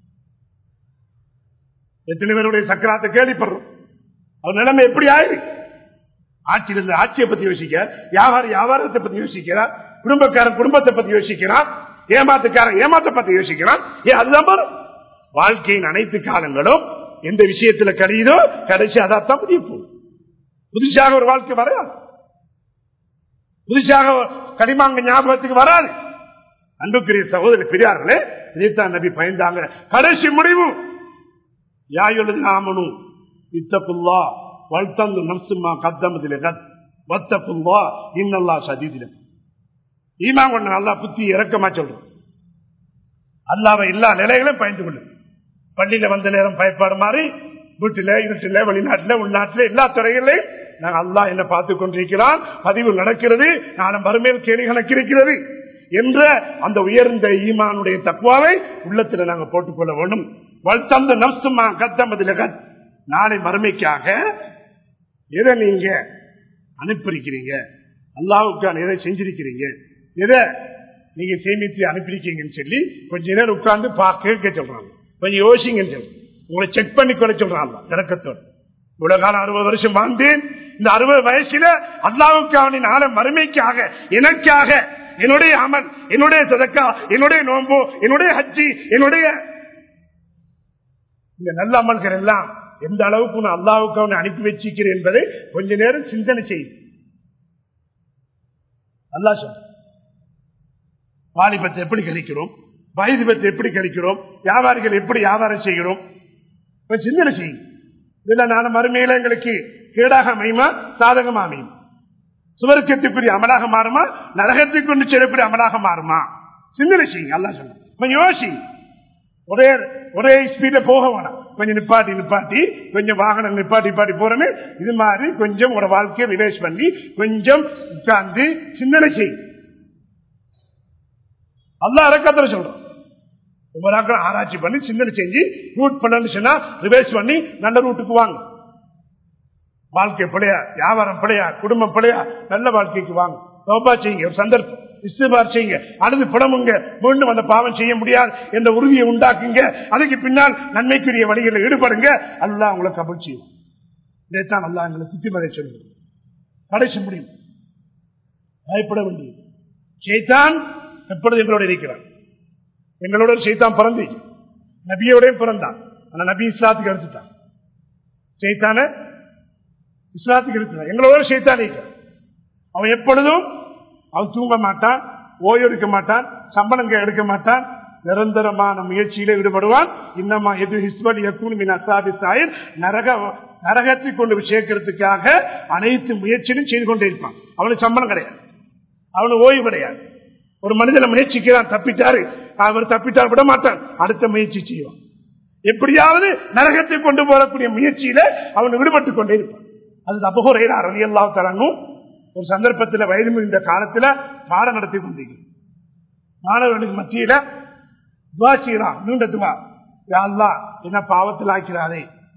எத்தனை பேருடைய சக்கராத்தை கேள்விப்படுறோம் அவர் நிலைமை எப்படி ஆயிருக்கு ஆட்சியில் இருந்த ஆட்சியை பத்தி யோசிக்க வியாபாரி வியாபாரத்தை பத்தி யோசிக்கிறார் குடும்பக்காரன் குடும்பத்தை பத்தி யோசிக்கிறான் ஏமாத்துக்காரன் ஏமாத்த பத்தி யோசிக்கிறான் ஏன் அதுதான் வரும் வாழ்க்கையின் அனைத்து காலங்களும் எந்த விஷயத்துல கழியுதோ கடைசி அதான் முடிய போகும் புதுசாக ஒரு வாழ்க்கை வராது புதுசாக கடிமாங்க ஞாபகத்துக்கு வராது அன்புக்குரிய சகோதரி பெரியார்களே இதைத்தான் நபி பயந்தாங்க கடைசி முடிவு யாயுள்ளது நாமனும் இத்தப்புல்லா வல்தந்து நம்சுமா கத்தமதில கத் வத்தப்புல்லா இன்னல்லா சதீதில ஈமா கொண்ட நல்லா புத்தி இறக்கமா சொல்றோம் அல்லாவை எல்லா நிலைகளும் பயந்து கொள்ளும் பள்ளியில வந்த நேரம் பயப்பாடு மாறி வீட்டில இருட்டில வெளிநாட்டில உள்நாட்டில எல்லா துறைகளிலும் நாங்கள் அல்லா என்ன பார்த்துக் கொண்டிருக்கிறான் பதிவு நடக்கிறது நானும் மறுமையில் கேள்வி கணக்கிருக்கிறது என்ற அந்த உயர்ந்த ஈமானுடைய தக்குவாவை உள்ளத்தில் நாங்கள் போட்டுக்கொள்ள வேண்டும் வல்தந்த நம்சுமா கத்தமதில கத் நாளை மறுமைக்காக எதை நீங்க அனுப்பியிருக்கிறீங்க அல்லாவுக்கான எதை செஞ்சிருக்கிறீங்க எதை நீங்க சேமித்து அனுப்பியிருக்கீங்கன்னு சொல்லி கொஞ்ச நேரம் உட்கார்ந்து கேட்க சொல்றாங்க கொஞ்சம் யோசிங்கன்னு சொல்லி உங்களை செக் பண்ணி கொள்ள சொல்றாங்க திறக்கத்தோடு இவ்வளவு காலம் அறுபது வருஷம் வாழ்ந்தேன் இந்த அறுபது வயசுல அல்லாவுக்கான நாளை மறுமைக்காக எனக்காக என்னுடைய அமல் என்னுடைய சதக்கா என்னுடைய நோம்பு என்னுடைய ஹஜ்ஜி என்னுடைய இந்த நல்ல அமல்கள் எல்லாம் எந்த அளவுக்கு நான் அல்லாவுக்கு அவனை அனுப்பி வச்சிருக்கிறேன் என்பதை கொஞ்ச நேரம் சிந்தனை செய்யும் அல்லா சொல் வாலிபத்தை எப்படி கழிக்கிறோம் வயது பத்தை எப்படி கழிக்கிறோம் வியாபாரிகள் எப்படி வியாபாரம் செய்கிறோம் சிந்தனை செய்யும் இதுல நான் மறுமையில எங்களுக்கு கேடாக அமையுமா சாதகமா அமையும் சுவர்க்கத்துக்குரிய அமலாக மாறுமா நரகத்தை கொண்டு செல்லக்கூடிய அமலாக மாறுமா சிந்தனை செய்யுங்க அல்லா சொல்ல யோசி ஒரே ஒரே ஸ்பீட்ல போக வேணாம் கொஞ்சம் நிப்பாட்டி நிப்பாட்டி கொஞ்சம் வாகனம் நிப்பாட்டி நிப்பாட்டி போறமே இது மாதிரி கொஞ்சம் ஒரு வாழ்க்கையை ரிவைஸ் பண்ணி கொஞ்சம் உட்கார்ந்து சிந்தனை செய் அல்லா இறக்கத்துல சொல்றோம் ஒவ்வொரு ஆக்களும் ஆராய்ச்சி பண்ணி சிந்தனை செஞ்சு ரூட் பண்ணு சொன்னா ரிவைஸ் பண்ணி நல்ல ரூட்டுக்கு வாங்க வாழ்க்கை பிழையா வியாபாரம் பிழையா குடும்பம் பிழையா நல்ல வாழ்க்கைக்கு வாங்க சோபா செய்யுங்க ஒரு சந்தர்ப்பம் இஸ்திபார் செய்யுங்க அழுது புடமுங்க மீண்டும் அந்த பாவம் செய்ய முடியாது என்ற உறுதியை உண்டாக்குங்க அதுக்கு பின்னால் நன்மைக்குரிய வழிகளில் ஈடுபடுங்க அல்லா உங்களை கபல் செய்யும் இதைத்தான் அல்லா எங்களை புத்திமதை சொல்லுங்க கடைசி முடியும் பயப்பட வேண்டியது செய்தான் எப்பொழுது எங்களோட இருக்கிறான் எங்களோட ஒரு செய்தான் பிறந்து நபியோடையும் பிறந்தான் ஆனா நபி இஸ்லாத்துக்கு எடுத்துட்டான் செய்தான இஸ்லாத்துக்கு எடுத்துட்டான் எங்களோட செய்தான் இருக்கிறான் அவன் எப்பொழுதும் அவன் தூங்க மாட்டான் ஓய்வு எடுக்க மாட்டான் சம்பளம் எடுக்க மாட்டான் நிரந்தரமான முயற்சியில ஈடுபடுவான் இன்னமா எது ஹிஸ்பல் நரக நரகத்தை கொண்டு சேர்க்கிறதுக்காக அனைத்து முயற்சியும் செய்து கொண்டே இருப்பான் அவனுக்கு சம்பளம் கிடையாது அவனுக்கு ஓய்வு கிடையாது ஒரு மனிதனை முயற்சிக்கிறான் தப்பிட்டாரு அவர் தப்பிட்டார் விட மாட்டான் அடுத்த முயற்சி செய்வான் எப்படியாவது நரகத்தை கொண்டு போகக்கூடிய முயற்சியில அவன் விடுபட்டுக் கொண்டே இருப்பான் அது அபகோரையா ரவி அல்லா தரங்கும் ஒரு சந்தர்ப்பத்தில் வயது இந்த காலத்துல பாடம் நடத்தி கொண்டிருக்கிறோம் மாணவர்களுக்கு மத்தியில துவா செய்யலாம் நீண்ட துவா யாழ்லா என்ன பாவத்தில் ஆக்கிறாரே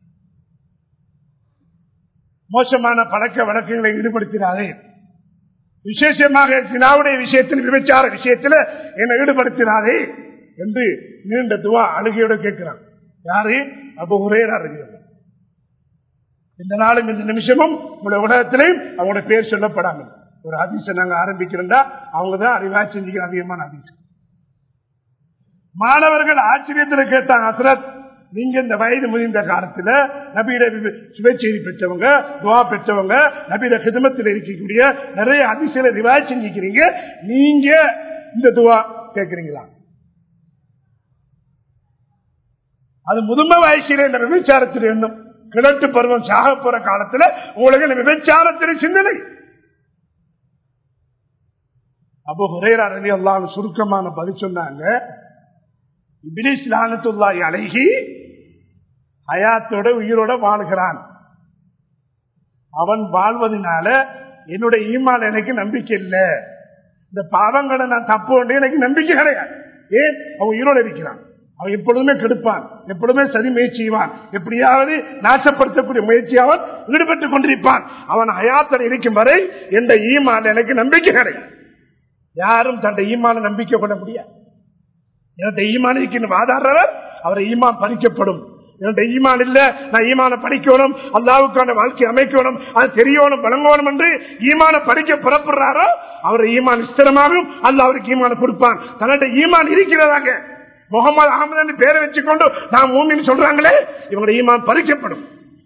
மோசமான பழக்க வழக்கங்களை ஈடுபடுத்தினாரே விசேஷமாக சினாவுடைய விஷயத்தில் விபச்சார விஷயத்தில் என்னை ஈடுபடுத்தினாரே என்று நீண்ட துவா அழுகையோடு கேட்கிறான் யாரு அப்ப ஒரே அறிஞர் இந்த நாளும் இந்த நிமிஷமும் உங்களுடைய உலகத்திலையும் அவங்களோட பேர் சொல்லப்படாமல் ஒரு அதிச நாங்க ஆரம்பிக்கிறோம்டா அவங்க தான் அறிவா செஞ்சுக்கிற அதிகமான அதிசம் மாணவர்கள் ஆச்சரியத்தில் கேட்டாங்க அசரத் நீங்க இந்த வயது முதிர்ந்த காலத்துல நபீட சுவைச்செய்தி பெற்றவங்க துவா பெற்றவங்க நபீட கிதமத்தில் இருக்கக்கூடிய நிறைய அதிசய ரிவாய் செஞ்சுக்கிறீங்க நீங்க இந்த துவா கேட்கிறீங்களா அது முதுமை வயசில இந்த விபச்சாரத்தில் இருந்தும் கிழட்டு பருவம் சாக போற காலத்துல உங்களுக்கு இந்த விபச்சாரத்தின் சிந்தனை அப்போ ஹுரேரா ரவி அல்லாஹ் சுருக்கமான பதில் சொன்னாங்க இபிலிஸ் லானத்துல்லாஹி அழகி ஹயாத்தோட உயிரோட வாழ்கிறான் அவன் வாழ்வதனால என்னுடைய ஈமான் எனக்கு நம்பிக்கை இல்லை இந்த பாவங்களை நான் தப்பு எனக்கு நம்பிக்கை கிடையாது ஏன் அவன் உயிரோட இருக்கிறான் அவன் எப்பொழுதுமே கெடுப்பான் எப்பொழுதுமே சதி முயற்சி செய்வான் எப்படியாவது நாசப்படுத்தக்கூடிய முயற்சி அவன் ஈடுபட்டுக் கொண்டிருப்பான் அவன் அயாத்தன் இருக்கும் வரை எந்த ஈமான் எனக்கு நம்பிக்கை கிடையாது யாரும் தன்னுடைய ஈமான நம்பிக்கை கொள்ள முடியாது என்னுடைய ஈமான் இருக்கின்ற வாதாடுறவர் அவரை ஈமான் பறிக்கப்படும் என்னுடைய ஈமான் இல்ல நான் ஈமான படிக்கணும் அல்லாவுக்கான வாழ்க்கை அமைக்கணும் அது தெரியணும் வழங்கணும் என்று ஈமான படிக்க புறப்படுறாரோ அவர் ஈமான் ஸ்திரமாகும் அல்ல அவருக்கு ஈமான கொடுப்பான் தன்னுடைய ஈமான் இருக்கிறதாக முகமது அகமது என்று பேரை வச்சுக்கொண்டு நான் மூமின்னு சொல்றாங்களே இவங்களுடைய ஈமான் பறிக்கப்படும்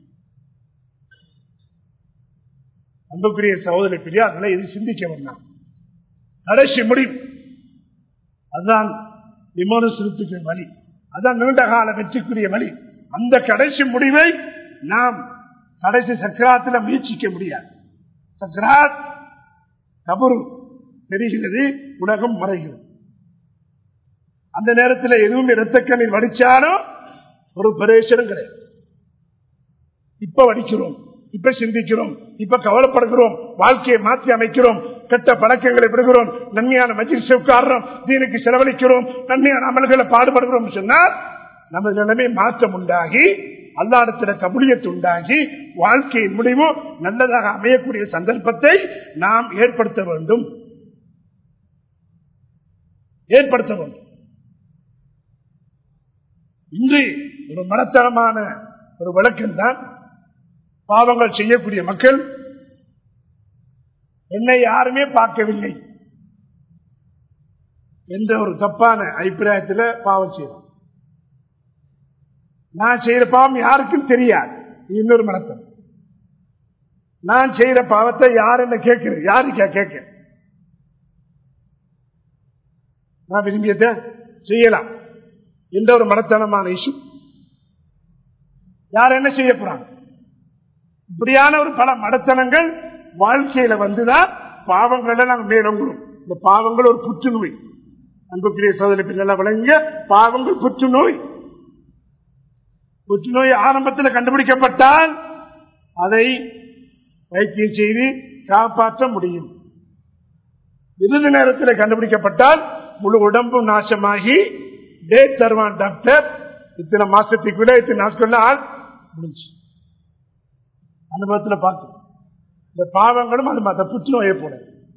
அன்புக்குரிய சகோதரி பெரியார்களை இது சிந்திக்க வேண்டாம் கடைசி முடிவு அதுதான் விமான செலுத்துகிற வழி அதான் நீண்ட கால வெற்றிக்குரிய வழி அந்த கடைசி முடிவை நாம் கடைசி சக்கராத்தில் முயற்சிக்க முடியாது சக்கராத் கபரு தெரிகிறது உலகம் மறைகிறது அந்த நேரத்தில் எதுவும் இரத்தக்கண்ணில் வடிச்சாலும் ஒரு பிரேசனம் கிடையாது இப்ப வடிக்கிறோம் இப்ப சிந்திக்கிறோம் இப்ப கவலைப்படுகிறோம் வாழ்க்கையை மாற்றி அமைக்கிறோம் கெட்ட பழக்கங்களை விடுகிறோம் நன்மையான மஜில் உட்காடுறோம் தீனுக்கு செலவழிக்கிறோம் நன்மையான அமல்களை பாடுபடுகிறோம் சொன்னால் நமது நிலைமை மாற்றம் உண்டாகி அல்லாடத்தில கபுலியத்து உண்டாகி வாழ்க்கையின் முடிவு நல்லதாக அமையக்கூடிய சந்தர்ப்பத்தை நாம் ஏற்படுத்த வேண்டும் ஏற்படுத்த வேண்டும் இன்று ஒரு மனத்தரமான ஒரு விளக்கம் தான் பாவங்கள் செய்யக்கூடிய மக்கள் என்னை யாருமே பார்க்கவில்லை என்ற ஒரு தப்பான அபிப்பிராயத்தில் பாவம் செய்வோம் நான் செய்த பாவம் யாருக்கும் தெரியாது இன்னொரு மனத்தம் நான் செய்த பாவத்தை யார் என்ன கேட்கிறேன் யாருக்கா கேட்க நான் விரும்பியத செய்யலாம் என்ற ஒரு மனத்தனமான இஷ்யூ யார் என்ன செய்ய போறாங்க இப்படியான ஒரு பல மடத்தனங்கள் வாழ்க்கையில வந்துதான் பாவங்களை நாங்கள் மேலோங்குறோம் இந்த பாவங்கள் ஒரு புற்றுநோய் அன்புக்குரிய சோதனை பின்னெல்லாம் விளங்க பாவங்கள் புற்றுநோய் புற்றுநோய் ஆரம்பத்தில் கண்டுபிடிக்கப்பட்டால் அதை வைத்தியம் செய்து காப்பாற்ற முடியும் இறுதி நேரத்தில் கண்டுபிடிக்கப்பட்டால் முழு உடம்பும் நாசமாகி டேட் தருவான் டாக்டர் இத்தனை மாசத்துக்குள்ள இத்தனை நாட்கள் ஆள் முடிஞ்சு அனுபவத்தில் பார்த்தோம் இந்த பாவங்களும் அது மற்ற புற்றுநோயை போல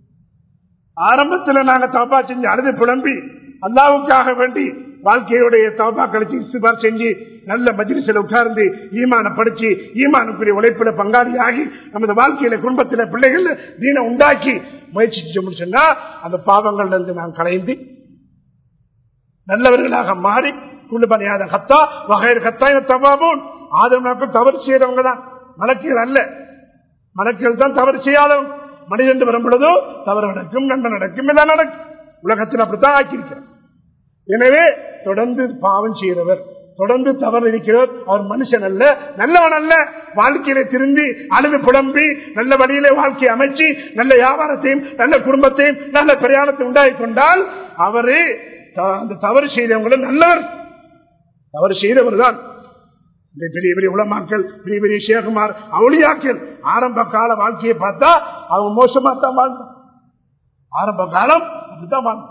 ஆரம்பத்தில் நாங்க தப்பா செஞ்சு அழுது புலம்பி அல்லாவுக்காக வேண்டி வாழ்க்கையுடைய தவப்பா கழிச்சு இசுபார் செஞ்சு நல்ல மஜிலிசில் உட்கார்ந்து ஈமான படிச்சு ஈமானுக்குரிய உழைப்புல பங்காளி ஆகி நமது வாழ்க்கையில குடும்பத்தில பிள்ளைகள் தீன உண்டாக்கி முயற்சி சொன்னா அந்த பாவங்கள்ல இருந்து நாம் கலைந்து நல்லவர்களாக மாறி குண்டுபணியாத கத்தா வகையர் கத்தா தவாபோன் ஆதம் நாட்கள் தவறு செய்யறவங்க தான் மலக்கியல் அல்ல மலக்கியல் தான் தவறு செய்யாதவங்க மனிதன் வரும் பொழுதோ தவறு நடக்கும் நன்மை நடக்கும் எல்லாம் நடக்கும் உலகத்தில் அப்படித்தான் ஆக்கியிருக்கிறார் எனவே தொடர்ந்து பாவம் செய்கிறவர் தொடர்ந்து தவறு இருக்கிறவர் அவர் மனுஷன் அல்ல நல்லவன் அல்ல வாழ்க்கையில திரும்பி அழுது புலம்பி நல்ல வழியில வாழ்க்கையை அமைச்சு நல்ல வியாபாரத்தையும் நல்ல குடும்பத்தையும் நல்ல பிரயாணத்தை உண்டாகி கொண்டால் அவரு அந்த தவறு செய்தவங்கள நல்லவர் தவறு செய்தவர் தான் இந்த பெரிய பெரிய உலமாக்கள் பெரிய பெரிய சேகுமார் அவளியாக்கள் ஆரம்ப கால வாழ்க்கையை பார்த்தா அவங்க மோசமா தான் வாழ்ந்தான் ஆரம்ப காலம் அப்படித்தான் வாழ்ந்தான்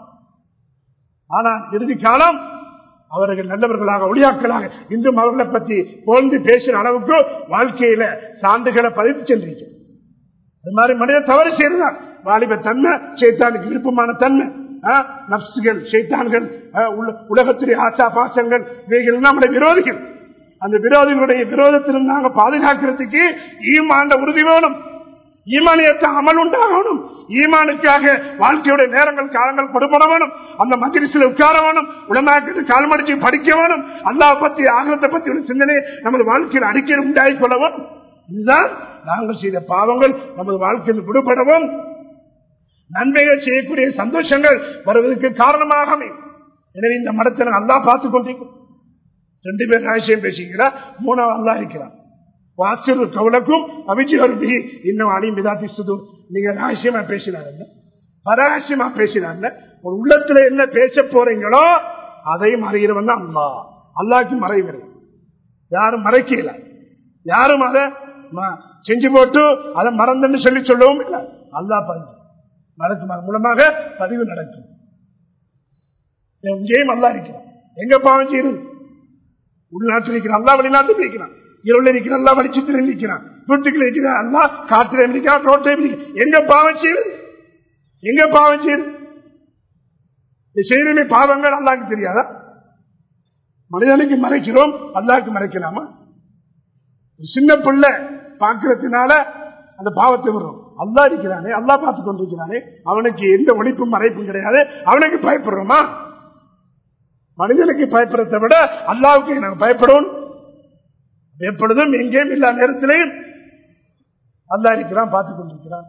ஆனா இறுதி காலம் அவர்கள் நல்லவர்களாக ஒளியாக்களாக இன்றும் அவர்களை பற்றி புகழ்ந்து பேசுற அளவுக்கு வாழ்க்கையில சான்றுகளை பதிவு சென்றிருக்கிறார் அது மாதிரி மனித தவறு செய்யறார் வாலிப தன்மை சேத்தானுக்கு விருப்பமான தன்மை நப்சுகள் சேத்தான்கள் உலகத்துடைய ஆசா பாசங்கள் இவைகள் நம்முடைய விரோதிகள் அந்த விரோதிகளுடைய விரோதத்திலும் நாங்கள் பாதுகாக்கிறதுக்கு ஈமாண்ட உறுதி வேணும் ஈமானியத்தை அமல் உண்டாகணும் ஈமானுக்காக வாழ்க்கையுடைய நேரங்கள் காலங்கள் கொடுபட வேணும் அந்த மஜிலிசில் உட்கார வேணும் உடம்பாக்கிட்டு கால்மடிச்சு படிக்க வேணும் அல்லா பத்தி ஆகலத்தை பத்தி ஒரு சிந்தனை நமது வாழ்க்கையில் அடிக்கடி உண்டாகி கொள்ள வேணும் இதுதான் நாங்கள் செய்த பாவங்கள் நமது வாழ்க்கையில் விடுபடவும் நன்மைகள் செய்யக்கூடிய சந்தோஷங்கள் வருவதற்கு காரணமாக எனவே இந்த மடத்தை அல்லா பார்த்துக் கொண்டிருக்கும் ரெண்டு பேர் ரகசியம் பேசுகிறார் மூணாவது அல்லா இருக்கிறார் வாசிரு கவலக்கும் அபிஜி இன்னும் அணி மிதாத்தி சுது நீங்க ரகசியமா பேசினாருங்க பரகசியமா பேசினாருங்க ஒரு உள்ளத்துல என்ன பேச போறீங்களோ அதையும் அறிகிறவன் தான் அல்லா அல்லாக்கு மறைகிறது யாரும் மறைக்கல யாரும் அதை செஞ்சு போட்டு அதை மறந்துன்னு சொல்லி சொல்லவும் இல்லை அல்லா பதிவு நடக்கும் மூலமாக பதிவு நடக்கும் இங்கேயும் அல்லா இருக்கிறான் எங்க பாவம் செய்யுது உள்நாட்டில் இருக்கிறான் அல்லா வெளிநாட்டில் இருக்கிறான் இரவுல இருக்கிறான் அல்லா வெளிச்சத்தில் இருக்கிறான் வீட்டுக்குள்ள இருக்கிறான் அல்லா காற்றில இருக்கிறான் ரோட்டை எங்க பாவம் செய்யுது எங்க பாவம் செய்யுது செய்யணுமே பாவங்கள் அல்லாக்கு தெரியாதா மனிதனுக்கு மறைக்கிறோம் அல்லாக்கு மறைக்கலாமா சின்ன பிள்ளை பார்க்கறதுனால அந்த பாவத்தை வரும் அல்லா இருக்கிறானே அல்லா பார்த்து கொண்டிருக்கிறானே அவனுக்கு எந்த ஒழிப்பும் மறைப்பும் கிடையாது அவனுக்கு பயப்படுறோமா மனிதனுக்கு பயப்படுறதை விட அல்லாவுக்கு நாங்கள் பயப்படும் எப்பொழுதும் எங்கேயும் எல்லா நேரத்திலையும் அல்லா இருக்கிறான் பார்த்துக் கொண்டிருக்கிறான்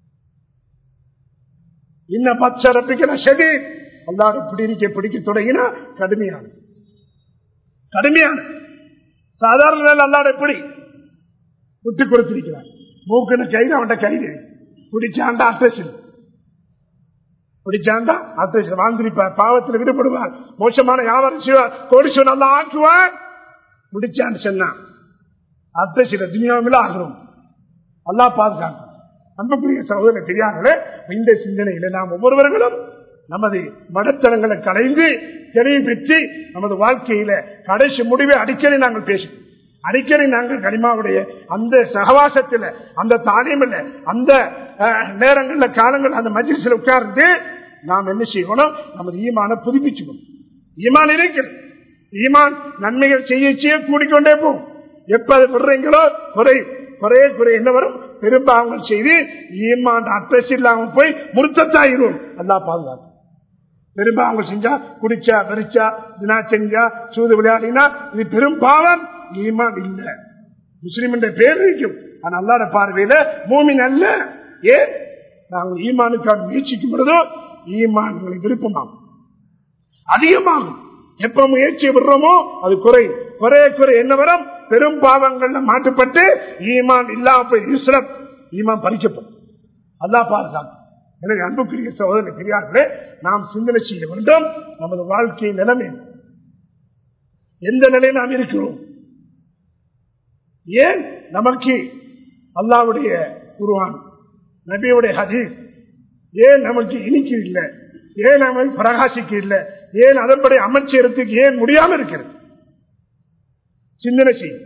இன்னும் பச்சரப்பிக்கிற செடி அல்லாட பிடிக்க பிடிக்க தொடங்கினா கடுமையானது கடுமையான சாதாரண வேலை அல்லாட எப்படி விட்டு கொடுத்திருக்கிறான் மூக்குன்னு கைது அவன்கிட்ட கைது பிடிச்சாண்டா அட்டசில் பிடிச்சாண்டா அட்டசில் வாழ்ந்திருப்பார் பாவத்தில் விடுபடுவார் மோசமான வியாபாரம் செய்வார் கோடிச்சு நல்லா ஆக்குவார் முடிச்சான்னு சொன்னான் அட்டசில துணியாவில் ஆகிறோம் அல்லா பாதுகாக்கும் அன்புக்குரிய சகோதர பெரியார்களே இந்த சிந்தனையில நாம் ஒவ்வொருவர்களும் நமது மடத்தனங்களை கலைந்து தெளிவு பெற்று நமது வாழ்க்கையில கடைசி முடிவை அடிக்கடி நாங்கள் பேசுவோம் அடிக்கடி நாங்கள் கனிமாவுடைய அந்த சகவாசத்தில் அந்த தாலியமில் அந்த நேரங்கள்ல காலங்கள் அந்த மஜிசில் உட்கார்ந்து நாம் என்ன செய்யணும் நமது ஈமான புதுப்பிச்சுக்கணும் ஈமான் இருக்கிறது ஈமான் நன்மைகள் செய்ய செய்ய கூடிக்கொண்டே போகும் எப்ப அது விடுறீங்களோ குறை குறைய குறை என்ன வரும் பெரும்பாவங்கள் செய்து ஈமான் அட்ரஸ் இல்லாம போய் முருத்தத்தாயிரும் அல்லா பாதுகாக்கும் பெரும்பாவங்கள் செஞ்சா குடிச்சா வெறிச்சா தினா செஞ்சா சூது விளையாடினா இது பெரும் பாவம் ஈமான் இல்ல முஸ்லிம் என்ற பேர் இருக்கும் ஆனா அல்லாட பார்வையில மூமின் அல்ல ஏன் நாங்கள் ஈமானுக்காக முயற்சிக்கும் பொழுதோ ஈமான் எங்களுக்கு விருப்பமாகும் அதிகமாகும் எப்ப முயற்சி விடுறோமோ அது குறை குறைய குறை என்ன வரும் பெரும் பாவங்கள்ல மாட்டுப்பட்டு ஈமான் இல்லாம போய் இஸ்ரம் ஈமான் பறிக்கப்படும் அல்லா பாதுகாக்கும் எனவே அன்புக்குரிய சகோதரர் பெரியார்களே நாம் சிந்தனை செய்ய வேண்டும் நமது வாழ்க்கை நிலைமை எந்த நிலையில் நாம் இருக்கிறோம் ஏன் நமக்கு அல்லாவுடைய உருவான் நபியுடைய ஹதீஸ் ஏன் நமக்கு இனிக்கு இல்லை ஏன் நமக்கு பிரகாசிக்கு இல்லை ஏன் அதன்படி அமைச்சரத்துக்கு ஏன் முடியாம இருக்கிறது சிந்தனை செய்யும்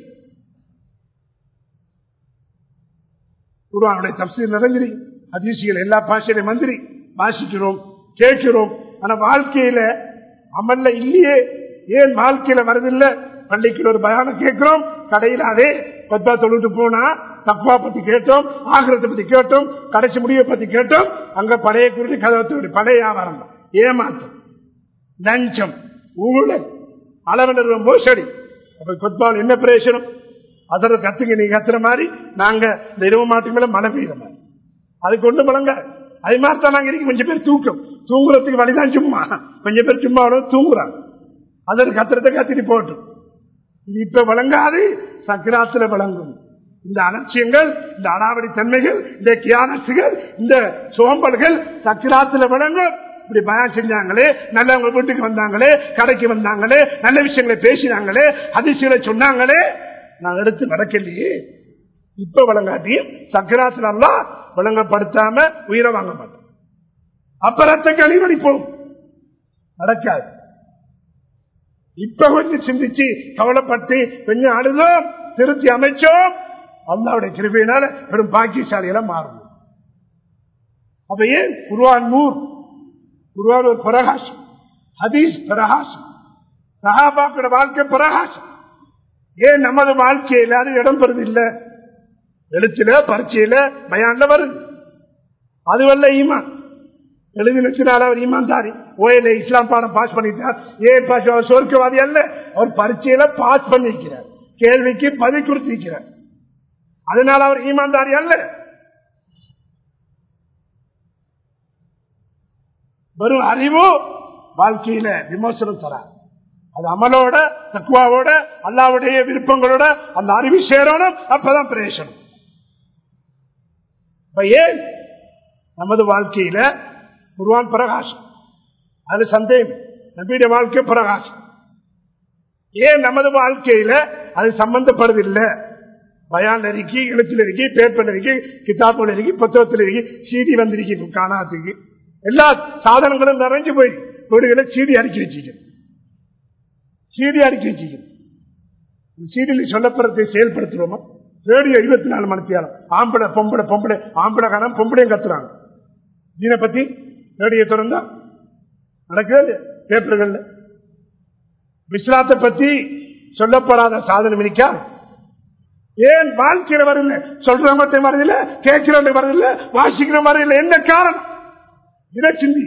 குருவானுடைய தப்சீர் நிறைஞ்சிரி அதிசிகள் எல்லா பாஷையிலும் மந்திரி வாசிக்கிறோம் கேட்கிறோம் ஆனா வாழ்க்கையில அமல்ல இல்லையே ஏன் வாழ்க்கையில வரதில்லை பள்ளிக்கு ஒரு பயானம் கேட்கிறோம் கடையில் அதே பத்தா தொழுட்டு போனா தக்குவா பத்தி கேட்டோம் ஆகிரத்தை பத்தி கேட்டோம் கடைசி முடிவை பத்தி கேட்டோம் அங்க பழைய குறித்து கதவத்தோடு பழைய வியாபாரம் ஏமாற்றம் லஞ்சம் ஊழல் அளவினர் மோசடி அப்ப கொத்பால் என்ன பிரயோசனம் அதோட கத்துங்க நீங்க கத்துற மாதிரி நாங்க இந்த இருபது மாட்டுக்கு மேல மழை பெய்யுற மாதிரி அது கொண்டு பழங்க அது மாதிரி தான் நாங்க இருக்கு கொஞ்சம் பேர் தூக்கம் தூங்குறதுக்கு வழிதான் சும்மா கொஞ்சம் பேர் சும்மா தூங்குறாங்க அதோட கத்துறத கத்திட்டு போட்டும் இது இப்ப வழங்காது சக்கராத்துல வழங்கும் இந்த அலட்சியங்கள் இந்த அடாவடி தன்மைகள் இந்த கியானசுகள் இந்த சோம்பல்கள் சக்கராத்துல வழங்கும் இப்படி பயம் செஞ்சாங்களே நல்லவங்க வீட்டுக்கு வந்தாங்களே கடைக்கு வந்தாங்களே நல்ல விஷயங்களை பேசினாங்களே அதிசயங்களை சொன்னாங்களே நான் எடுத்து நடக்கலையே இப்ப வழங்காட்டியும் சக்கராத்துல எல்லாம் விளங்கப்படுத்தாம உயிரை வாங்க மாட்டோம் அப்ப ரத்த கழிவடிப்போம் நடக்காது இப்ப கொஞ்சம் சிந்திச்சு கவலைப்பட்டு கொஞ்சம் அழுதோம் திருத்தி அமைச்சோம் அல்லாவுடைய கிருபையினால பெரும் பாக்கியசாலியெல்லாம் மாறும் அப்ப ஏன் குருவான் நூர் குருவான் ஒரு பிரகாசம் ஹதீஸ் பிரகாசம் சகாபாக்கோட வாழ்க்கை பிரகாசம் ஏன் நமது வாழ்க்கையில அது இடம் பெறுது இல்ல எழுத்துல பரீட்சையில பயான்ல வருது அதுவல்ல ஈமான் எழுதினால அவர் ஈமான் தாரி ஓயில இஸ்லாம் பாடம் பாஸ் பண்ணிட்டார் ஏன் பாஸ் அவர் சொர்க்கவாதி அல்ல அவர் பரீட்சையில பாஸ் பண்ணிருக்கிறார் கேள்விக்கு பதில் கொடுத்திருக்கிறார் அதனால அவர் ஈமான்தாரி அல்ல வெறும் அறிவு வாழ்க்கையில விமர்சனம் தரார் அது அமலோட தக்குவாவோட அல்லாவுடைய விருப்பங்களோட அந்த அறிவு சேரணும் அப்பதான் பிரேசனம் ஏன் நமது வாழ்க்கையில குருவான் பிரகாசம் அது சந்தேகம் நபியுடைய வாழ்க்கை பிரகாசம் ஏன் நமது வாழ்க்கையில அது சம்பந்தப்படுவதில்லை பயான் இருக்கி எழுத்தில் இருக்கி பேப்பர் இருக்கி கிதாப்பில் இருக்கி புத்தகத்தில் இருக்கி சீடி வந்திருக்கு காணாத்துக்கு எல்லா சாதனங்களும் நிறைஞ்சு போய் வீடுகளை சீடி அடிக்கி வச்சுக்க சீடி அறிக்கை செய்யும் சீடியில் சொல்லப்படுறதை செயல்படுத்துறோமா ரேடியோ இருபத்தி நாலு மணித்தியாலம் ஆம்பளை பொம்பளை பொம்பளை ஆம்பளை காணம் பொம்பளையும் கத்துறாங்க இதனை பத்தி ரேடியோ திறந்தா நடக்குது பேப்பர்கள்ல இஸ்லாத்தை பத்தி சொல்லப்படாத சாதனை இருக்கா ஏன் வாழ்க்கையில வரல சொல்றவங்க வரதில்ல கேட்கிறவங்க வரதில்ல வாசிக்கிற வரதில்ல என்ன காரணம் இதை சிந்தி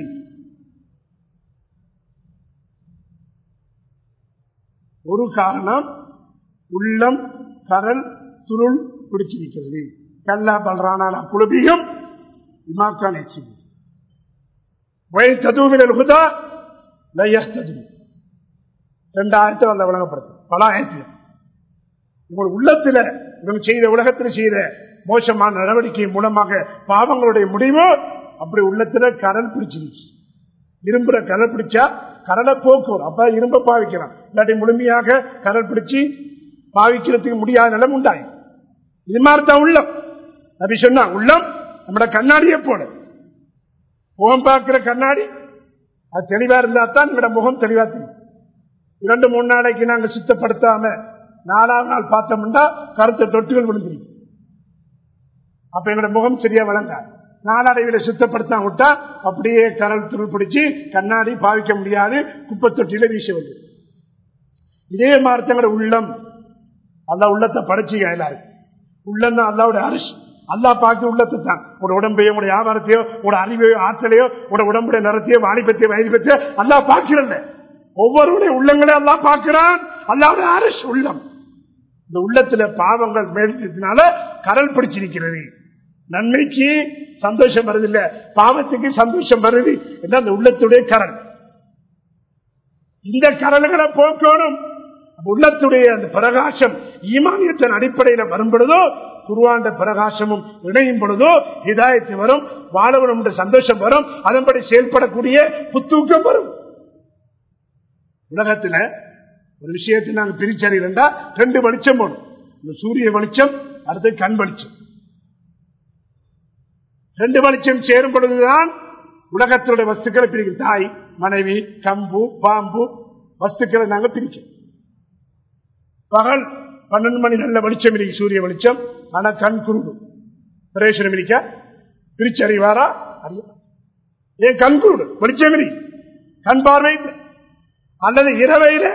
ஒரு காரணம் உள்ளம் கடல் சுருள் பிடிச்சிருக்கிறது கல்லா பல்றான குழுபியும் இமாக்கான் எச்சிங்க வயல் ததுவினர் ஹுதா லயஸ்தது ரெண்டாயிரத்தை வந்த விளங்கப்படுத்தும் பல ஆயிரத்தில் உங்கள் உள்ளத்தில் இவங்க செய்த உலகத்தில் செய்த மோசமான நடவடிக்கை மூலமாக பாவங்களுடைய முடிவு அப்படி உள்ளத்துல கடல் பிடிச்சிருச்சு இரும்புற கடல் பிடிச்சா கடலை போக்குவோம் அப்ப இரும்ப பாவிக்கிறான் இல்லாட்டி முழுமையாக கடல் பிடிச்சு பாவிக்கிறதுக்கு முடியாத நிலம் உண்டாயும் இது மாதிரி தான் உள்ளம் அப்படி சொன்னா உள்ளம் நம்மட கண்ணாடியை போல முகம் பார்க்கிற கண்ணாடி அது தெளிவா இருந்தா தான் நம்மட முகம் தெளிவா தெரியும் இரண்டு மூணு நாளைக்கு நாங்க சுத்தப்படுத்தாம நாலாவது நாள் பார்த்தோம்னா கருத்த தொட்டுகள் விழுந்துருக்கு அப்ப எங்களோட முகம் சரியா வழங்காது நாளடைவில சுத்தப்படுத்தாம விட்டா அப்படியே கரல் துருள் பிடிச்சு கண்ணாடி பாவிக்க முடியாது குப்பை தொட்டியில வீச வந்து இதே மாதிரி தங்களோட உள்ளம் அல்லா உள்ளத்தை படைச்சிக்க எல்லாரும் உள்ளம் தான் அல்லாவுடைய அரசு அல்லா பார்க்க உள்ளத்தை தான் ஒரு உடம்பையோ உடைய வியாபாரத்தையோ ஒரு அறிவையோ ஆற்றலையோ ஒரு உடம்புடைய நிறத்தையோ வாணிபத்தையோ வயது பற்றியோ அல்லா பார்க்கிறல்ல ஒவ்வொருடைய உள்ளங்களையும் அல்லா பார்க்கிறான் அல்லாவுடைய அரசு உள்ளம் இந்த உள்ளத்துல பாவங்கள் மேலிட்டதுனால கடல் பிடிச்சிருக்கிறது நன்மைக்கு சந்தோஷம் வருதில்லை பாவத்துக்கு சந்தோஷம் வருது என்ற அந்த உள்ளத்துடைய கரல் இந்த கரல்களை போக்கணும் உள்ளத்துடைய அந்த பிரகாசம் ஈமானியத்தின் அடிப்படையில் வரும் பொழுதோ குருவாண்ட பிரகாசமும் இணையும் பொழுதோ இதாயத்து வரும் வாழவனும் என்ற சந்தோஷம் வரும் அதன்படி செயல்படக்கூடிய புத்தூக்கம் வரும் உலகத்துல ஒரு விஷயத்தை நாங்க பிரிச்சறிகிறா ரெண்டு வெளிச்சம் போடும் இந்த சூரிய வெளிச்சம் அடுத்து கண் வெளிச்சம் ரெண்டு வெளிச்சம் சேரும் பொழுதுதான் உலகத்தினுடைய வஸ்துக்களை பிரிக்கும் தாய் மனைவி கம்பு பாம்பு வஸ்துக்களை நாங்க பிரிக்கும் பகல் பன்னெண்டு மணி நல்ல வெளிச்சம் இருக்கு சூரிய வெளிச்சம் ஆனா கண் குருடு பிரேஷனம் இருக்கா பிரிச்சறிவாரா அறிய ஏன் கண் குருடு வெளிச்சம் இருக்கு கண் பார்வை அல்லது இரவையில